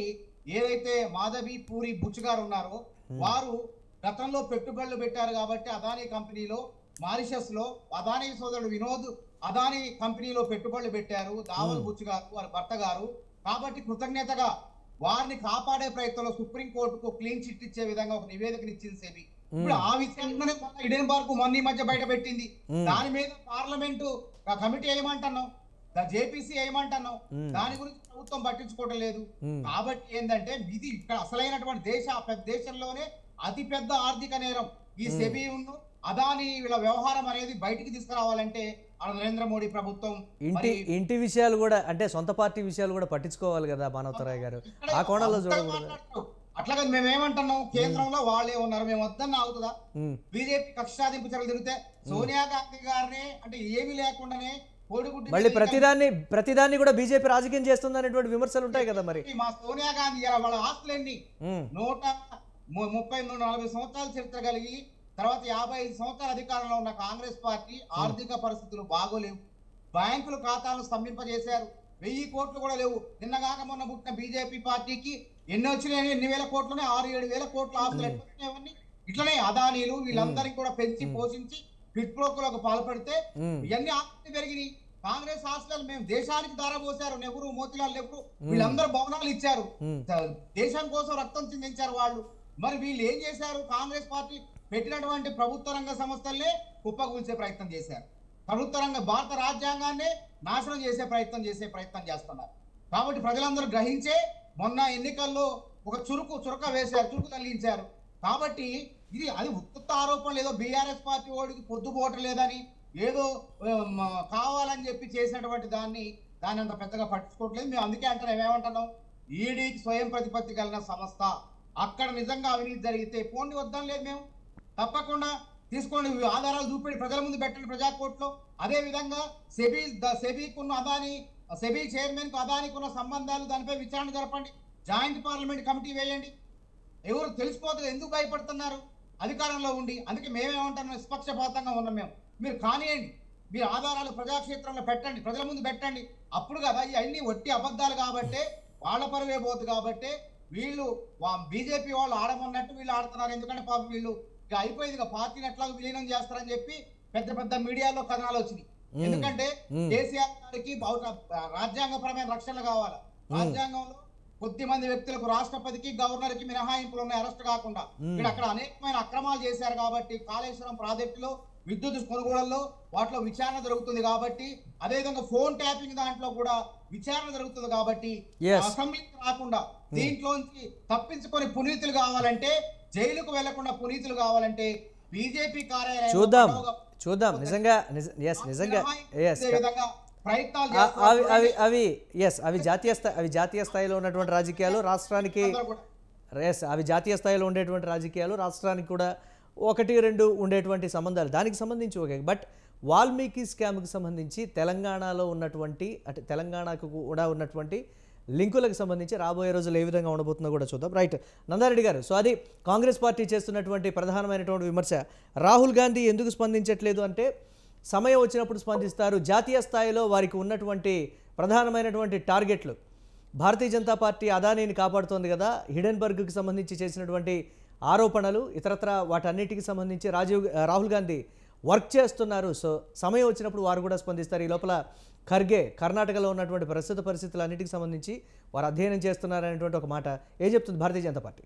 ఏదైతే మాధవి పూరి బుచ్ గారు ఉన్నారో వారు గతంలో పెట్టుబడులు పెట్టారు కాబట్టి అదానీ కంపెనీలో మారిషస్ లో అదానీ సోదరుడు వినోద్ అదానీ కంపెనీలో పెట్టుబడులు పెట్టారు దావల్ బుచ్ గారు వారి భర్త గారు కాబట్టి కృతజ్ఞతగా వారిని కాపాడే ప్రయత్నంలో సుప్రీం కోర్టుకు క్లీన్ చిట్ ఇచ్చే విధంగా ఒక నివేదికను ఇచ్చింది సెబి ఇప్పుడు ఆ విషయంలోనే ఇడెన్ బార్కు మొన్న ఈ మధ్య బయట పెట్టింది మ్మ్. దాని మీద పార్లమెంటు ఆ కమిటీ వేయమంటున్నాం జేపీసీ వేయమంటున్నాం మ్మ్. దాని గురించి ప్రభుత్వం పట్టించుకోవడం లేదు మ్మ్. కాబట్టి ఏంటంటే ఇది ఇక్కడ అసలైనటువంటి దేశ పెద్ద దేశంలోనే అతి పెద్ద ఆర్థిక నేరం ఈ మ్మ్. సెబీ ఉన్న అదాని వీళ్ళ వ్యవహారం అనేది బయటికి తీసుకురావాలంటే మన నరేంద్ర మోడీ ప్రభుత్వం ఇంటి మరి ఇంటి విషయాలు కూడా అంటే సొంత పార్టీ విషయాలు కూడా పట్టించుకోవాలి కదా మానవతరాయ్ గారు ఇక్కడే ఆ కోణంలో అంతా చూడకూడదు మాట్లాడుతున్నాం. అట్లాగే మేము ఏమంటున్నాం కేంద్రంలో వాళ్ళే ఉన్నారు మేము వద్దన్న అవుతుందా ఉమ్, బీజేపీ కక్షాదింపు చర్యలు తిరిగితే సోనియా గాంధీ గారిని అంటే ఏమీ లేకుండానే కోడిగుడ్డు మళ్ళీ మీద ప్రతిదాన్ని ప్రతిదాన్ని కూడా బీజేపీ రాజకీయం చేస్తుంది అనేటువంటి విమర్శలు ఉంటాయి కదా మరి మా సోనియా గాంధీ ఇలా వాళ్ళ ఆస్తులన్నీ ఉమ్, నూట ము- ముప్పై మూడు నలభై సంవత్సరాల చరిత్ర కలిగి తర్వాత యాభై ఐదు సంవత్సరాల అధికారంలో ఉన్న కాంగ్రెస్ పార్టీ ఆర్థిక పరిస్థితులు బాగోలేవు బ్యాంకుల ఖాతాలను స్తంభింపజేశారు వెయ్యి కోట్లు కూడా లేవు నిన్నగాక మొన్న పుట్టిన బీజేపీ పార్టీకి ఎన్ని వచ్చినాయి ఎన్ని వేల కోట్లునే ఆరు ఏడు వేల కోట్ల ఆస్తులు ఎట్లా వచ్చినాయి అవన్నీ? ఇట్లనే అదానీలు వీళ్ళందరికీ కూడా పెంచి పోషించి క్విట్ ప్రోకులకు పాల్పడితే ఉమ్, ఇవన్నీ ఆస్తులు పెరిగినాయి కాంగ్రెస్ ఆస్తులు మేము దేశానికి దారపోసారు నెహ్రూ మోతిలాల్ నెహ్రూ వీళ్ళందరూ భవనాలు ఇచ్చారు ఉమ్, ద- దేశం కోసం రక్తం చిందించారు వాళ్ళు మరి వీళ్ళు ఏం చేశారు కాంగ్రెస్ పార్టీ పెట్టినటువంటి ప్రభుత్వ రంగ సంస్థల్నే కుప్పకూల్చే ప్రయత్నం చేశారు ప్రభుత్వ రంగ భారత రాజ్యాంగాన్నే నాశనం చేసే ప్రయత్నం చేసే ప్రయత్నం చేస్తున్నారు కాబట్టి ప్రజలందరూ గ్రహించే మొన్న ఎన్నికల్లో ఒక చురుకు చురక వేశారు చురుకు తగిలించారు కాబట్టి ఇది అది ఉత్త ఆరోపణలు ఏదో బీఆర్ఎస్ పార్టీ ఓడికి పొద్దుపోవటం లేదని ఏదో ఆ, మ- కావాలని చెప్పి చేసినటువంటి దాన్ని దాన్ని అంత పెద్దగా పట్టించుకోవట్లేదు మేము అందుకే అంటున్నాం ఏమంటున్నాం ఈడీకి స్వయం ప్రతిపత్తి కలిగిన సంస్థ అక్కడ నిజంగా అవినీతి జరిగితే పోండి వద్దాం లేదు మేము తప్పకుండా తీసుకోండి ఇవి ఆధారాలు చూపెట్టి ప్రజల ముందు పెట్టండి ప్రజా కోర్టులో అదే విధంగా సెబీ ద సెబీకున్న అదాని సెబీ చైర్మన్ కు అదానికి ఉన్న సంబంధాలు దానిపై విచారణ జరపండి జాయింట్ పార్లమెంట్ కమిటీ వేయండి ఎవరు తెలిసిపోతుంది ఎందుకు భయపడుతున్నారు అధికారంలో ఉండి అందుకే మేమేమంటాం నిష్పక్షపాతంగా ఉన్నాం మేము మీరు కానియండి మీరు ఆధారాలు ప్రజాక్షేత్రంలో పెట్టండి ప్రజల ముందు పెట్టండి అప్పుడు కదా ఇవన్నీ వట్టి అబద్ధాలు కాబట్టే వాళ్ళ పరువే పోతుంది కాబట్టే వీళ్ళు బీజేపీ వాళ్ళు ఆడమన్నట్టు వీళ్ళు ఆడుతున్నారు ఎందుకంటే పాపం వీళ్ళు ఇక అయిపోయింది ఇక పార్టీని ఎట్లా విలీనం చేస్తారని చెప్పి పెద్ద పెద్ద మీడియాలో కథనాలు వచ్చినాయి మ్మ్. ఎందుకంటే మ్మ్. కేసీఆర్ గారికి బహుశా రాజ్యాంగపరమైన రక్షణ కావాలి రాజ్యాంగంలో కొద్ది మంది వ్యక్తులకు రాష్ట్రపతికి గవర్నర్ కి మినహాయింపులు ఉన్నాయి అరెస్ట్ కాకుండా మ్మ్. ఇక్కడ అక్కడ అనేకమైన అక్రమాలు చేశారు కాబట్టి కాళేశ్వరం ప్రాజెక్టులో విద్యుత్ కొనుగోళ్లలో వాటిలో విచారణ జరుగుతుంది కాబట్టి అదేవిధంగా ఫోన్ ట్యాపింగ్ దాంట్లో కూడా విచారణ జరుగుతుంది కాబట్టి Yes. అసెంబ్లీకి రాకుండా దీంట్లోంచి తప్పించుకొని పునీతులు కావాలంటే జైలుకు వెళ్లకుండా పునీతులు కావాలంటే బీజేపీ కార్యాలయం చూద్దాం చూద్దాం నిజంగా ఎస్ నిజంగా ఎస్ విధంగా ప్రయత్నాలు అవి అవి చేస్తున్నారు అవి ఎస్ అవి జాతీయ స్థాయి అవి జాతీయ స్థాయిలో ఉన్నటువంటి రాజకీయాలు రాష్ట్రానికి అందరూ కూడా. ఎస్ అవి జాతీయ స్థాయిలో ఉండేటువంటి రాజకీయాలు రాష్ట్రానికి కూడా ఒకటి రెండు ఉండేటువంటి సంబంధాలు దానికి సంబంధించి ఓకే బట్ వాల్మీకి స్కామ్కి సంబంధించి తెలంగాణలో ఉన్నటువంటి అంటే తెలంగాణకు కూడా ఉన్నటువంటి లింకులకు సంబంధించి రాబోయే రోజులు ఏ విధంగా ఉండబోతుందో కూడా చూద్దాం రైట్ నందారెడ్డి గారు సో అది కాంగ్రెస్ పార్టీ చేస్తున్నటువంటి ప్రధానమైనటువంటి విమర్శ రాహుల్ గాంధీ ఎందుకు స్పందించట్లేదు అంటే సమయం వచ్చినప్పుడు స్పందిస్తారు జాతీయ స్థాయిలో వారికి ఉన్నటువంటి ప్రధానమైనటువంటి టార్గెట్లు భారతీయ జనతా పార్టీ అదానీని కాపాడుతోంది కదా హిడెన్బర్గ్కి సంబంధించి చేసినటువంటి ఆరోపణలు ఇతరత్ర వాటన్నిటికి సంబంధించి రాజీవ్ రాహుల్ గాంధీ వర్క్ చేస్తున్నారు సో సమయం వచ్చినప్పుడు వారు కూడా స్పందిస్తారు ఈ లోపల ఖర్గే కర్ణాటకలో ఉన్నటువంటి ప్రస్తుత పరిస్థితులన్నిటికి సంబంధించి వారు అధ్యయనం చేస్తున్నారనేటువంటి ఒక మాట ఏం చెప్తుంది భారతీయ జనతా పార్టీ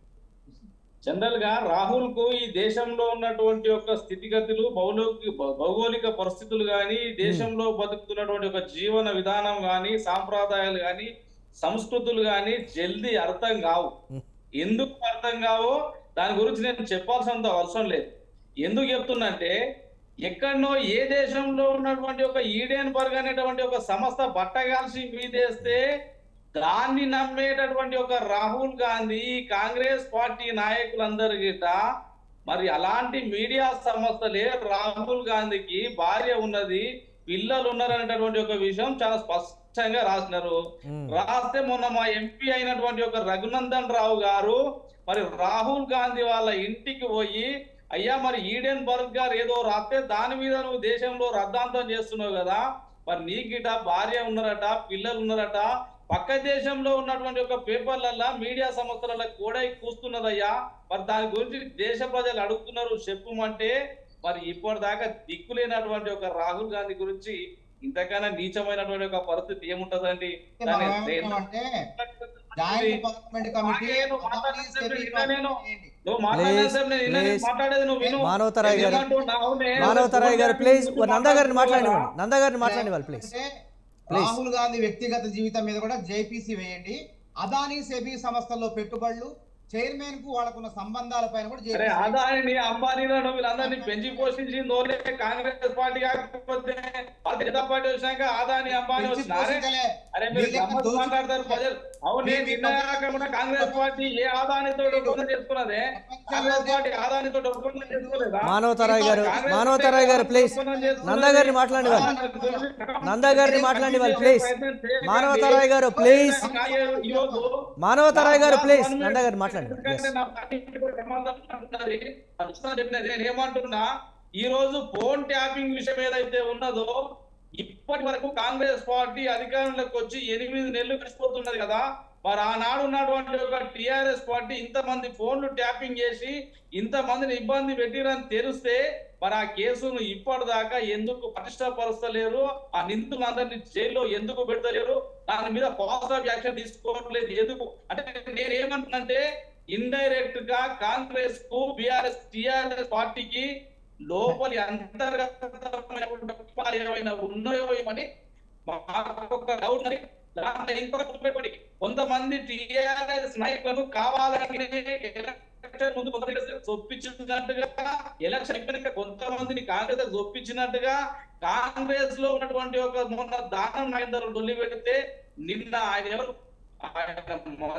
జనరల్ గా రాహుల్ కు ఈ దేశంలో ఉన్నటువంటి యొక్క స్థితిగతులు భౌగోళిక భౌగోళిక పరిస్థితులు గాని దేశంలో బతుకుతున్నటువంటి ఒక జీవన విధానం గాని సాంప్రదాయాలు గాని సంస్కృతులు గాని జల్దీ అర్థం కావు ఎందుకు అర్థం కావో దాని గురించి నేను చెప్పాల్సినంత అవసరం లేదు ఎందుకు చెప్తున్నంటే ఎక్కడనో ఏ దేశంలో ఉన్నటువంటి ఒక ఈడెన్ బర్గ్ అనేటువంటి ఒక సంస్థ బట్టగాల్సి మీదేస్తే దాన్ని నమ్మేటటువంటి ఒక రాహుల్ గాంధీ కాంగ్రెస్ పార్టీ నాయకులందరి గిట మరి అలాంటి మీడియా సంస్థలే రాహుల్ గాంధీకి భార్య ఉన్నది పిల్లలు ఉన్నారు అనేటటువంటి ఒక విషయం చాలా స్పష్టంగా రాసినారు మ్మ్. రాస్తే మొన్న మా ఎంపీ అయినటువంటి ఒక రఘునందన్ రావు గారు మరి రాహుల్ గాంధీ వాళ్ళ ఇంటికి పోయి అయ్యా మరి ఈడెన్ బర్గ్ గారు ఏదో రాస్తే దాని మీద నువ్వు దేశంలో రద్దాంతం చేస్తున్నావు కదా మరి నీకిట భార్య ఉన్నారట పిల్లలు ఉన్నారట పక్క దేశంలో ఉన్నటువంటి ఒక పేపర్లల్లా మీడియా సంస్థలలో కూడా కూస్తున్నదయ్యా మరి దాని గురించి దేశ ప్రజలు అడుగుతున్నారు చెప్పుమంటే మరి ఇప్పటిదాకా దిక్కులేనటువంటి ఒక రాహుల్ గాంధీ గురించి ఇంతకన్నా నీచమైనటువంటి ఒక పరిస్థితి ఏముంటదండి దాని అంటే జాయింట్ పార్లమెంట్ కమిటీ నేను అదానీ సెబీ మాట్లాడుతున్నా నేను. చేయండి. నువ్వు మాట్లాడేసేపు నేను విన్నా, నేను Please. మాట్లాడేది నువ్వు విను మానవతరాయ్ గారు ఏమంటున్నా? అవునే. మానవతరాయ్ గారు ప్లీజ్ నందా గారిని మాట్లాడుకోవాలా? మాట్లాడివ్వండి నందా గారిని మాట్లాడివ్వాలి ప్లీజ్ అంటే Please. రాహుల్ గాంధీ వ్యక్తిగత జీవితం మీద కూడా జేపీసీ వేయండి అదానీ సెబీ సంస్థల్లో పెట్టుబడులు చైర్మన్ కు వాళ్ళకున్న సంబంధాల పైన కూడా అరే JPC అదాని అంబానీలను వీళ్ళందరినీ పెంచి పోషించింది ఓన్లీ కాంగ్రెస్ పార్టీ కాకపోతే భారతీయ జనతా పార్టీ వచ్చినాక అదాని అంబానీ పెంచి వచ్చినారే పోషించలే. అరే మీరు వీళ్ళకి గమ్మత్తు దోచి- మాట్లాడతారు ప్రజలు అవునే మీ- మీ నిన్నగాకుండా కాంగ్రెస్ పార్టీ ఏ ఆదానితో ఒప్పందం చేసుకున్నదే కాంగ్రెస్ పార్టీ ఆదానితో ఒప్పందం చేసుకోలేదా మానవతరాయ్ గారు కాంగ్రెస్ మానవతరాయ్ గారు ప్లీజ్ ఒప్పందం చేసుకున్నది. నందా గారిని మాట్లాడివ్వాలి నందా గారిని మాట్లాడివ్వాలి ప్లీజ్ మానవతరాయ్ గారు ప్లీజ్ ఈరోజు మానవతరాయ్ గారు ప్లీజ్ నందా గారిని మాట్లాడివ్వాలి ఎందుకంటే నా పార్టీకి సంబంధం ఉన్నది. అరుస్తున్నా చెప్పినది నేను ఏమంటున్నా ఈ రోజు ఫోన్ ట్యాపింగ్ విషయం ఏదైతే ఉన్నదో ఇప్పటి వరకు కాంగ్రెస్ పార్టీ అధికారంలోకి వచ్చి ఎనిమిది నెలలు గడిచిపోతున్నది కదా మరి ఆనాడు ఉన్నటువంటి ఒక టిఆర్ఎస్ పార్టీ ఇంతమంది ఫోన్లు ట్యాపింగ్ చేసి ఇంతమందిని ఇబ్బంది పెట్టిరని తెలిస్తే మరి ఆ కేసును ఇప్పటిదాకా ఎందుకు పటిష్టపరుస్తలేరు ఆ నిందితులందరినీ జైల్లో ఎందుకు పెడతలేరు దాని మీద పాజిటివ్ యాక్షన్ తీసుకోవట్లేదు ఎందుకు అంటే నేను ఏమంటున్నంటే ఇండైరెక్ట్ గా కాంగ్రెస్ కు బిఆర్ఎస్ టిఆర్ఎస్ పార్టీకి లోపలి అంతర్గతమైన కుటుంబాలు ఏమైనా ఉన్నాయో ఏమని మాకు ఒక డౌట్ ఉన్నది దాంట్లో ఇంకొక గుర్తుపెట్టుకోండి కొంతమంది టిఆర్ఎస్ నాయకులను కావాలని ఎలక్షన్ ముందు కొంతమంది చొప్పించినట్టుగా ఎలక్షన్ అయిపోయినాక కొంతమందిని కాంగ్రెస్ చొప్పించినట్టుగా కాంగ్రెస్ లో ఉన్నటువంటి ఒక మొన్న దానం నాయన డొల్లి పెడితే నిన్న ఆయన ఎవరు ఆయన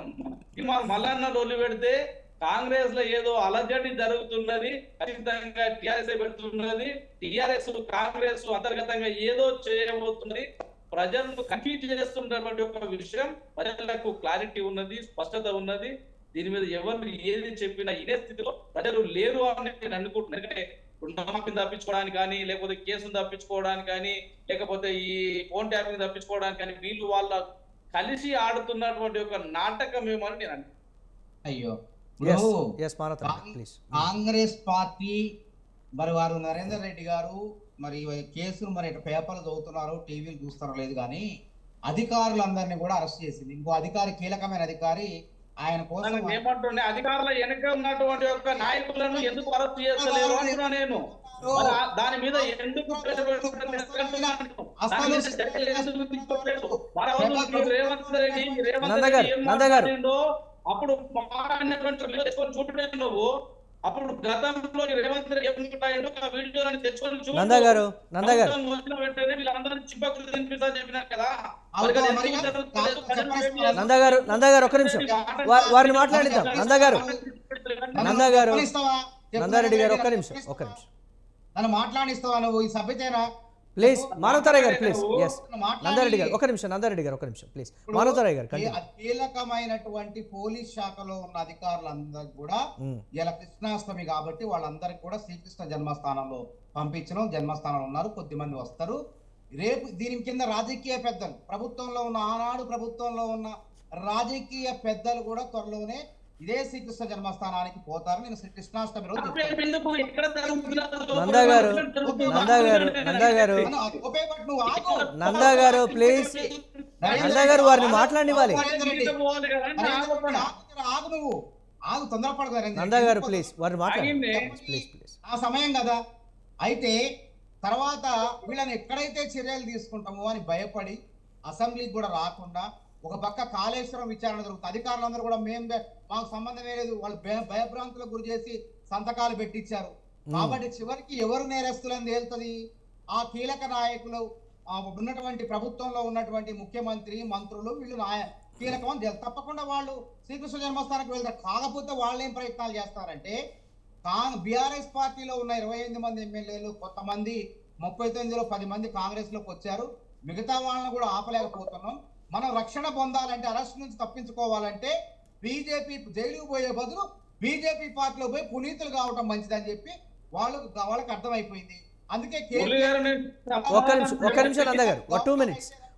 మ- మల్లన్న డొల్లి పెడితే కాంగ్రెస్ లో ఏదో అలజడి జరుగుతున్నది ఖచ్చితంగా టిఆర్ఎస్ పెడుతున్నది టిఆర్ఎస్ కాంగ్రెస్ అంతర్గతంగా ఏదో చేయబోతున్నది ప్రజలను కన్ఫ్యూజ్ చేస్తున్నటువంటి ఒక విషయం ప్రజలకు క్లారిటీ ఉన్నది స్పష్టత ఉన్నది దీని మీద ఎవరు ఏది చెప్పినా ఇదే స్థితిలో ప్రజలు లేరు అని నేను అనుకుంటున్నాను ఎందుకంటే రుణమాఫీని తప్పించుకోవడానికి కానీ లేకపోతే కేసును తప్పించుకోవడానికి కానీ లేకపోతే ఈ ఫోన్ ట్యాపింగ్ తప్పించుకోవడానికి కానీ వీళ్ళు వాళ్ళ కలిసి ఆడుతున్నటువంటి ఒక నాటకం ఏమో అని నేను అనుకుంటున్నాను. అయ్యో ఎస్ ఇప్పుడు yes Manavatha Roy please Congress party మరి వారు నరేందర్ రెడ్డి గారు మరి ఈ కేసును మరి ఇటు పేపర్లు చదువుతున్నారు టీవీలు చూస్తారో లేదు కానీ అధికారులందరినీ కూడా అరెస్ట్ చేసింది ఇంకో అధికారి కీలకమైన అధికారి ఆయన కోసం నన్ను ఏమంటున్నా అధికారుల వెనక ఉన్నటువంటి యొక్క నాయకులను ఎందుకు అరెస్ట్ చేస్తలేరు అంటున్నా నేను మరి ఆ- దాని మీద ఎందుకు ప్రెషర్ పెడుతున్నారు అంటున్నాను. దాని మీద చర్యలు ఎందుకు తీసుకోలేదు? మరి అవును, మీరు రేవంత్ రెడ్డి రేవంత్ నంద రెడ్డి గారు, ఏం నంద గారు. మాట్లాడిండో అప్పుడు మాట్లాడినటువంటి వీడియో తెచ్చుకొని చూడలేదు నువ్వు అప్పుడు గతంలో ఈ రేవంత్ రెడ్డి ఏం మాట్లాడిండో ఆ వీడియోలను తెచ్చుకొని చూడు. నంద గారు నంద గారు ప్రభుత్వం వచ్చిన వెంటనే వీళ్ళందరినీ చిప్పకులు తినిపిస్తా చెప్పినారు కదా అవును, మరి అది మరి ఎందుకు కాదు, జరుగుతలేదు? ప్రజలు చెప్పండి. ఏం నంద గారు నంద గారు ఒక్క నిమిషం వా- వారిని మాట్లాడిద్దాం నంద గారు చేస్తున్నారు? నందా గారు, చెప్పనిస్తావా? చెప్పు నందారెడ్డి గారు ఒక్క నరేందర్ నిమిషం రెడ్డి ఒక్క నిమిషం నన్ను మాట్లాడిస్తావా నువ్వు ఈ సభ్యతేనా ప్లీజ్ మానవతరాయ్ గారు ప్లీజ్ నువ్వు ఎస్ మాట్లాడి- నందారెడ్డి గారు ఒక నిమిషం నందారెడ్డి గారు ఒక నిమిషం ప్లీజ్ ఇప్పుడు మానవతరాయ్ గారు ఈ కంటిన్యూ కీలకమైనటువంటి పోలీస్ శాఖలో ఉన్న అధికారులందరికీ కూడా ఉమ్, ఇలా కృష్ణాష్టమి కాబట్టి వాళ్ళందరికీ కూడా శ్రీకృష్ణ జన్మస్థానంలో పంపించడం జన్మస్థానంలో ఉన్నారు కొద్దిమంది వస్తారు రేపు దీని కింద రాజకీయ పెద్దలు ప్రభుత్వంలో ఉన్న ఆనాడు ప్రభుత్వంలో ఉన్న రాజకీయ పెద్దలు కూడా త్వరలోనే ఇదే శ్రీకృష్ణ జన్మస్థానానికి పోతారు నేను శ్రీ కృష్ణాష్టమి రోజు చెప్తాను. ఎందుకు ఎక్కడ జరుగుతుందో నందా గారు, నందా గారు, నందా గారు. నన్ను ఉపయోగపడి నువ్వు ఆగు. నందా గారు ప్లీజ్ నందా గారు వారిని మాట్లాడనివ్వాలి నరేంద్ర రెడ్డి, నరేంద్ర రెడ్డి, ఆగు, ఆగు నువ్వు ఆగు తొందరపడదు నరేంద్ర నందా రెడ్డి. గారు ప్లీజ్ వారిని మాట్లాడండి ఆగిందే. ప్లీజ్ ప్లీజ్ ఆ సమయం కదా అయితే తర్వాత వీళ్ళని ఎక్కడైతే చర్యలు తీసుకుంటామో అని భయపడి అసెంబ్లీకి కూడా రాకుండా ఒక పక్క కాళేశ్వరం విచారణ జరుగుతుంది అధికారులందరూ కూడా మేము బె- మాకు సంబంధమే లేదు వాళ్ళు భయ- భయభ్రాంతులకు గురి చేసి సంతకాలు పెట్టించారు కాబట్టి చివరికి ఎవరు నేరస్తులని తేలుతుంది ఆ కీలక నాయకులు ఆ ఉన్నటువంటి ప్రభుత్వంలో ఉన్నటువంటి ముఖ్యమంత్రి మంత్రులు వీళ్ళు నాయ కీలకం అని తేలు- తప్పకుండా వాళ్ళు శ్రీకృష్ణ జన్మస్థానానికి వెళ్తారు కాకపోతే వాళ్ళు ఏం ప్రయత్నాలు చేస్తారంటే కాంగ్ బీఆర్ఎస్ పార్టీలో ఉన్న ఇరవై ఎనిమిది మంది ఎమ్మెల్యేలు కొంతమంది ముప్పై తొమ్మిదిలో పది మంది కాంగ్రెస్ లోకి వచ్చారు మిగతా వాళ్ళని కూడా ఆపలేకపోతున్నాం మనం రక్షణ పొందాలంటే అరెస్ట్ నుంచి తప్పించుకోవాలంటే బీజేపీ జైలుకు పోయే బదులు బీజేపీ పార్టీలో పోయి పునీతులు కావటం మంచిదని చెప్పి వాళ్ళు వాళ్ళకి అర్థమైపోయింది అందుకే మురళి గారు నేను ఒక్క నిమిషం ఒక్క నిమిషం నందా గారు ఒక టూ మినిట్స్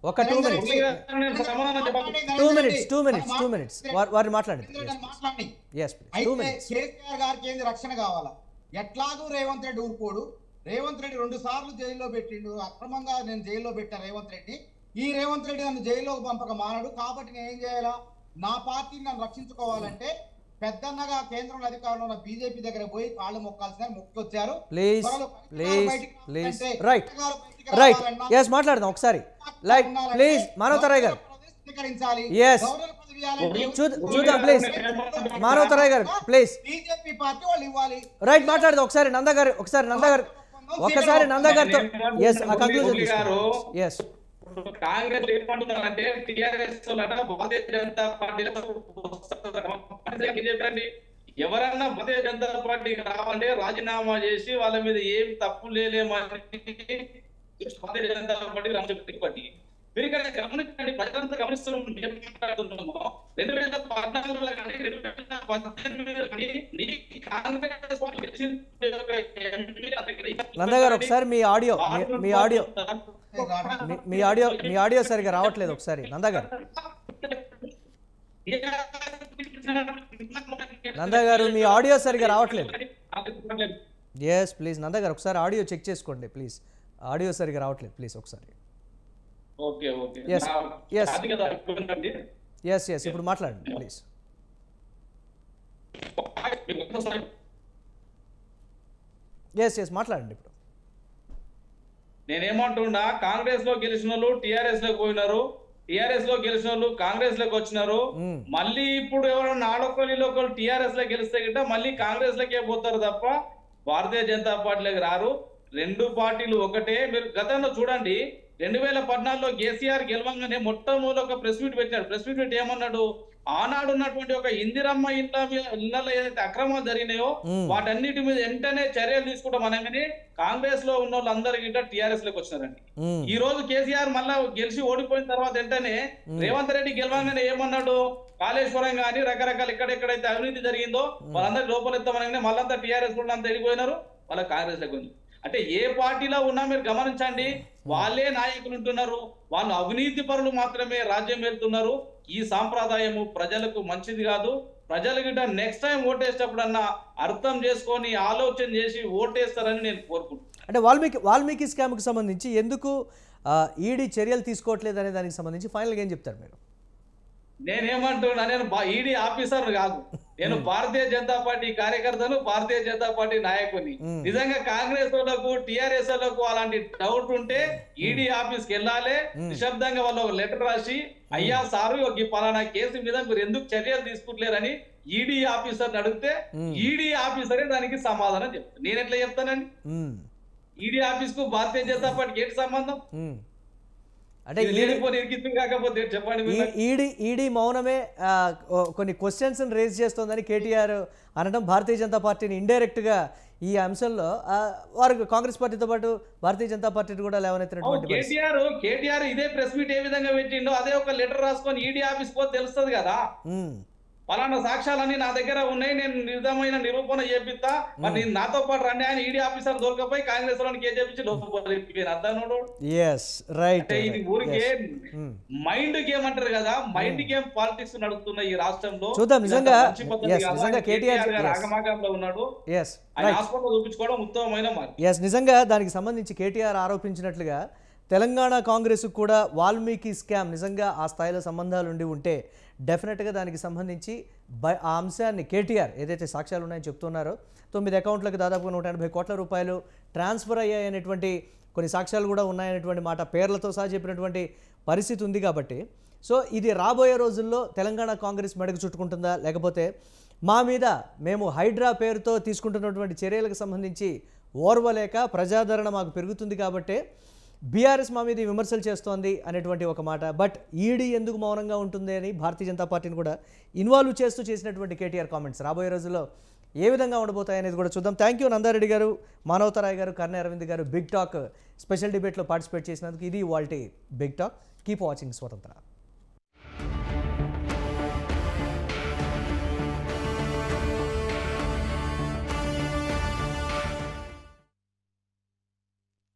ఒక two నరేంద్ర minutes. రెడ్డి, నేను సమాధానం చెప్పాలి. మాట్లాడండి, two Narendra minutes Reddy. Two minutes two మాట్లాడండి. మినిట్స్ వారిని మాట్లాడండి నరేంద్ర రెడ్డి మాట్లాడండి ఎస్ ప్లీజ్ టూ అయితే మినిట్స్ కేసీఆర్ గారికి ఏంది రక్షణ కావాలా ఎట్లాగూ రేవంత్ రెడ్డి ఊరుకోడు రేవంత్ రెడ్డి రెండు సార్లు జైల్లో పెట్టిండు అక్రమంగా నేను జైల్లో పెట్టా రేవంత్ రెడ్డి ఈ రేవంత్ రెడ్డి నన్ను జైల్లోకి పంపక మానడు కాబట్టి నేను ఏం చేయాలా నా పార్టీని నన్ను రక్షించుకోవాలంటే పెద్దన్నగా కేంద్రంలో అధికారంలో ఉన్న బీజేపీ దగ్గర పోయి కాళ్ళు మొక్కాల్సిన మొక్కొచ్చారు ప్లీజ్ త్వరలో ప్లీజ్ బయటికి ప్లీజ్ రావాలంటే రైట్ కేసీఆర్ బయటికి రైట్ రావాలన్నా ఎస్ మాట్లాడదాం ఒకసారి లైక్ ప్లీజ్ మానవతరాయ్ గారు స్వీకరించాలి Yes. గవర్నర్ పదవి ఇవ్వాలంటే చూద్దాం చూద్దాం ప్లీజ్ మానవతరాయ్ గారు ప్లీజ్ బీజేపీ పార్టీ వాళ్ళు ఇవ్వాలి రైట్ మాట్లాడదాం ఒకసారి నంద గారు ఒకసారి నంద గారు ఒకసారి నంద గారితో ఎస్ ఆ కంక్లూజన్ మురళి గారు ఎస్ ఇప్పుడు కాంగ్రెస్ ఏమంటున్నారంటే టిఆర్ఎస్ భారతీయ జనతా పార్టీలో చెప్పండి ఎవరన్నా భారతీయ జనతా పార్టీకి రావాలంటే రాజీనామా చేసి వాళ్ళ మీద ఏం తప్పు లేలేమని భారతీయ జనతా పార్టీ రామచంద్ర పార్టీ మీరు ఇక్కడ గమనించండి ప్రజలంతా గమనిస్తున్నాం మేము మాట్లాడుతున్నాము రెండు వేల పద్నాలుగులో కానీ రెండు వేల పద్దెనిమిదిలో కానీ నీ కాంగ్రెస్ పార్టీ గెలిచిన ఒక ఎంపీ అతనికి నంద గారు ఒకసారి మీ ఆడియో మీ- మీ ఆడియో మీ- మీ ఆడియో మీ ఆడియో సరిగా రావట్లేదు ఒకసారి నంద గారు నంద గారు మీ ఆడియో సరిగా రావట్లేదు ఎస్ ప్లీజ్ నంద గారు ఒకసారి ఆడియో చెక్ చేసుకోండి ప్లీజ్ ఆడియో సరిగా రావట్లేదు ప్లీజ్ ఒకసారి ఓకే ఓకే Yes, yes. అది కదా అయిపోయిందండి. ఎస్ ఎస్ ఇప్పుడు మాట్లాడండి ప్లీజ్ మీకు ఒక్కసారి ఎస్ ఎస్ మాట్లాడండి ఇప్పుడు నేనేమంటున్నా కాంగ్రెస్ లో గెలిచిన వాళ్ళు టిఆర్ఎస్ లోకి పోయినారు టిఆర్ఎస్ లో గెలిచిన వాళ్ళు కాంగ్రెస్ లోకి వచ్చినారు మ్మ్. మళ్ళీ ఇప్పుడు ఎవరైనా నాడొక్కరు ఒకరు టిఆర్ఎస్ లో గెలిస్తే గిట్ట మళ్ళీ కాంగ్రెస్ లకే పోతారు తప్ప భారతీయ జనతా పార్టీలోకి రారు రెండు పార్టీలు ఒకటే మీరు గతంలో చూడండి రెండు వేల పద్నాలుగులో కేసీఆర్ గెలవంగానే మొట్టమొదటి ఒక ప్రెస్ మీట్ పెట్టాడు ప్రెస్ మీట్ పెట్టి ఏమన్నాడు ఆనాడు ఉన్నటువంటి ఒక ఇందిరమ్మ ఇంట్లో ఇళ్లలో ఏదైతే అక్రమాలు జరిగినాయో మ్మ్. వాటన్నిటి మీద వెంటనే చర్యలు తీసుకుంటాం అనగానే కాంగ్రెస్ లో ఉన్న వాళ్ళందరూ గిట్ట టిఆర్ఎస్ లోకి వచ్చినారండి మ్మ్. ఈ రోజు కేసీఆర్ మళ్ళా గెలిచి ఓడిపోయిన తర్వాత వెంటనే రేవంత్ రెడ్డి గెలవగానే ఏమన్నాడు కాళేశ్వరం గాని రకరకాల ఎక్కడెక్కడైతే అవినీతి జరిగిందో వాళ్ళందరూ లోపలెత్తామనగానే మళ్ళంతా టీఆర్ఎస్ కూడా అంతా వెళ్ళిపోయినారు వాళ్ళ కాంగ్రెస్ లోకి ఉంది అంటే ఏ పార్టీలో ఉన్నా మీరు గమనించండి వాళ్ళే నాయకులు ఉంటున్నారు వాళ్ళు అవినీతి పరులు మాత్రమే రాజ్యం వెళ్తున్నారు ఈ సాంప్రదాయము ప్రజలకు మంచిది కాదు ప్రజలు గిట్ట నెక్స్ట్ టైం ఓటేసేటప్పుడన్నా అర్థం చేసుకొని ఆలోచన చేసి ఓటేస్తారని నేను కోరుకుంటున్నాను అంటే వాల్మీకి వాల్మీకి స్కామ్కి సంబంధించి ఎందుకు ఈడీ చర్యలు తీసుకోవట్లేదు అనే దానికి సంబంధించి ఫైనల్గా ఏం చెప్తారు మీరు నేనేమంటున్నా నేను ఈడీ ఆఫీసర్ కాదు నేను భారతీయ జనతా పార్టీ కార్యకర్తను భారతీయ జనతా పార్టీ నాయకుని మ్మ్. నిజంగా కాంగ్రెస్ వాళ్ళకు టిఆర్ఎస్ వాళ్ళకు అలాంటి డౌట్ ఉంటే ఈడీ ఆఫీస్ కి వెళ్ళాలి నిశ్శబ్దంగా వాళ్ళు ఒక లెటర్ రాసి అయ్యా సారు ఒక ఈ పలానా కేసు మీద మీరు ఎందుకు చర్యలు తీసుకుంటలేరని ఈడీ ఆఫీసర్ అడిగితే మ్మ్. ఈడీ ఆఫీసరే దానికి సమాధానం చెప్తాను నేను ఎట్లా చెప్తానండి మ్మ్. ఈడీ ఆఫీస్ కు భారతీయ జనతా పార్టీకి ఏంటి సంబంధం మ్మ్. అంటే ఇది ఈడీ లేనిపోని ఇరికిత్తు కాకపోతే చెప్పండి మీరు ఈ- ఈడీ ఈడీ మౌనమే ఆ, ఓ- కొన్ని క్వశ్చన్స్ రేజ్ చేస్తోందని కేటీఆర్ అనడం భారతీయ జనతా పార్టీని ఇండైరెక్ట్గా ఈ అంశంలో ఆ, వారు కాంగ్రెస్ పార్టీతో పాటు భారతీయ జనతా పార్టీని కూడా లేవనెత్తినటువంటి పరిస్థితి కేటీఆర్ కేటీఆర్ ఇదే ప్రెస్ మీట్ ఏ విధంగా పెట్టిండో అదే ఒక లెటర్ రాసుకొని ఈడీ ఆఫీస్ పోతే తెలుస్తుంది కదా మ్మ్. పలానా సాక్ష్యాలన్నీ నా దగ్గర ఉన్నాయి నేను నిజమైన నిరూపణ చేపిస్తా మరి నేను నాతో పాటు రండి ఆయన ఈడీ ఆఫీసర్ దొరకపోయి కాంగ్రెస్ లోని కేసు చేపించి లోపలికి అర్థం ఎస్ రైట్ అంటే ఇది ఊరికే మ్మ్. మైండ్ గేమ్ అంటారు కదా మైండ్ గేమ్ పాలిటిక్స్ నడుస్తున్న ఈ రాష్ట్రంలో చూద్దాం, నిజంగా- ఇదంతా మంచి పద్ధతి yes, కాదు. నిజంగా ఆయన కేటీఆర్ కేటీఆర్ గారు yes. ఆగమాగంలో ఉన్నాడు ఎస్ ఆయన రైట్ హాస్పిటల్ చూపించుకోవడం ఉత్తమమైన మార్గం ఎస్ నిజంగా దానికి సంబంధించి కేటీఆర్ ఆరోపించినట్లుగా తెలంగాణ కాంగ్రెస్ కూడా వాల్మీకి స్కామ్ నిజంగా ఆ స్థాయిలో సంబంధాలు ఉండి ఉంటే డెఫినెట్గా దానికి సంబంధించి బై ఆ అంశాన్ని కేటీఆర్ ఏదైతే సాక్ష్యాలు ఉన్నాయని చెప్తున్నారో తొమ్మిది అకౌంట్లకు దాదాపుగా నూట ఎనభై కోట్ల రూపాయలు ట్రాన్స్ఫర్ అయ్యాయనేటువంటి కొన్ని సాక్ష్యాలు కూడా ఉన్నాయనేటువంటి మాట పేర్లతో సహా చెప్పినటువంటి పరిస్థితి ఉంది కాబట్టి సో ఇది రాబోయే రోజుల్లో తెలంగాణ కాంగ్రెస్ మెడకు చుట్టుకుంటుందా లేకపోతే మా మీద మేము హైడ్రా పేరుతో తీసుకుంటున్నటువంటి చర్యలకు సంబంధించి ఓర్వలేక ప్రజాదరణ మాకు పెరుగుతుంది కాబట్టే బీఆర్ఎస్ మా మీద ఈ విమర్శలు చేస్తోంది అనేటువంటి ఒక మాట బట్ ఈడీ ఎందుకు మౌనంగా ఉంటుంది అని భారతీయ జనతా పార్టీని కూడా ఇన్వాల్వ్ చేస్తూ చేసినటువంటి కేటీఆర్ కామెంట్స్ రాబోయే రోజుల్లో ఏ విధంగా ఉండబోతాయి అనేది కూడా చూద్దాం థ్యాంక్ యూ నందారెడ్డి గారు మానవతరాయ్ గారు కర్ణ అరవింద్ గారు బిగ్ టాక్ స్పెషల్ డిబేట్లో పార్టిసిపేట్ చేసినందుకు ఇది వాల్టీ బిగ్ టాక్ కీప్ వాచింగ్ స్వతంత్ర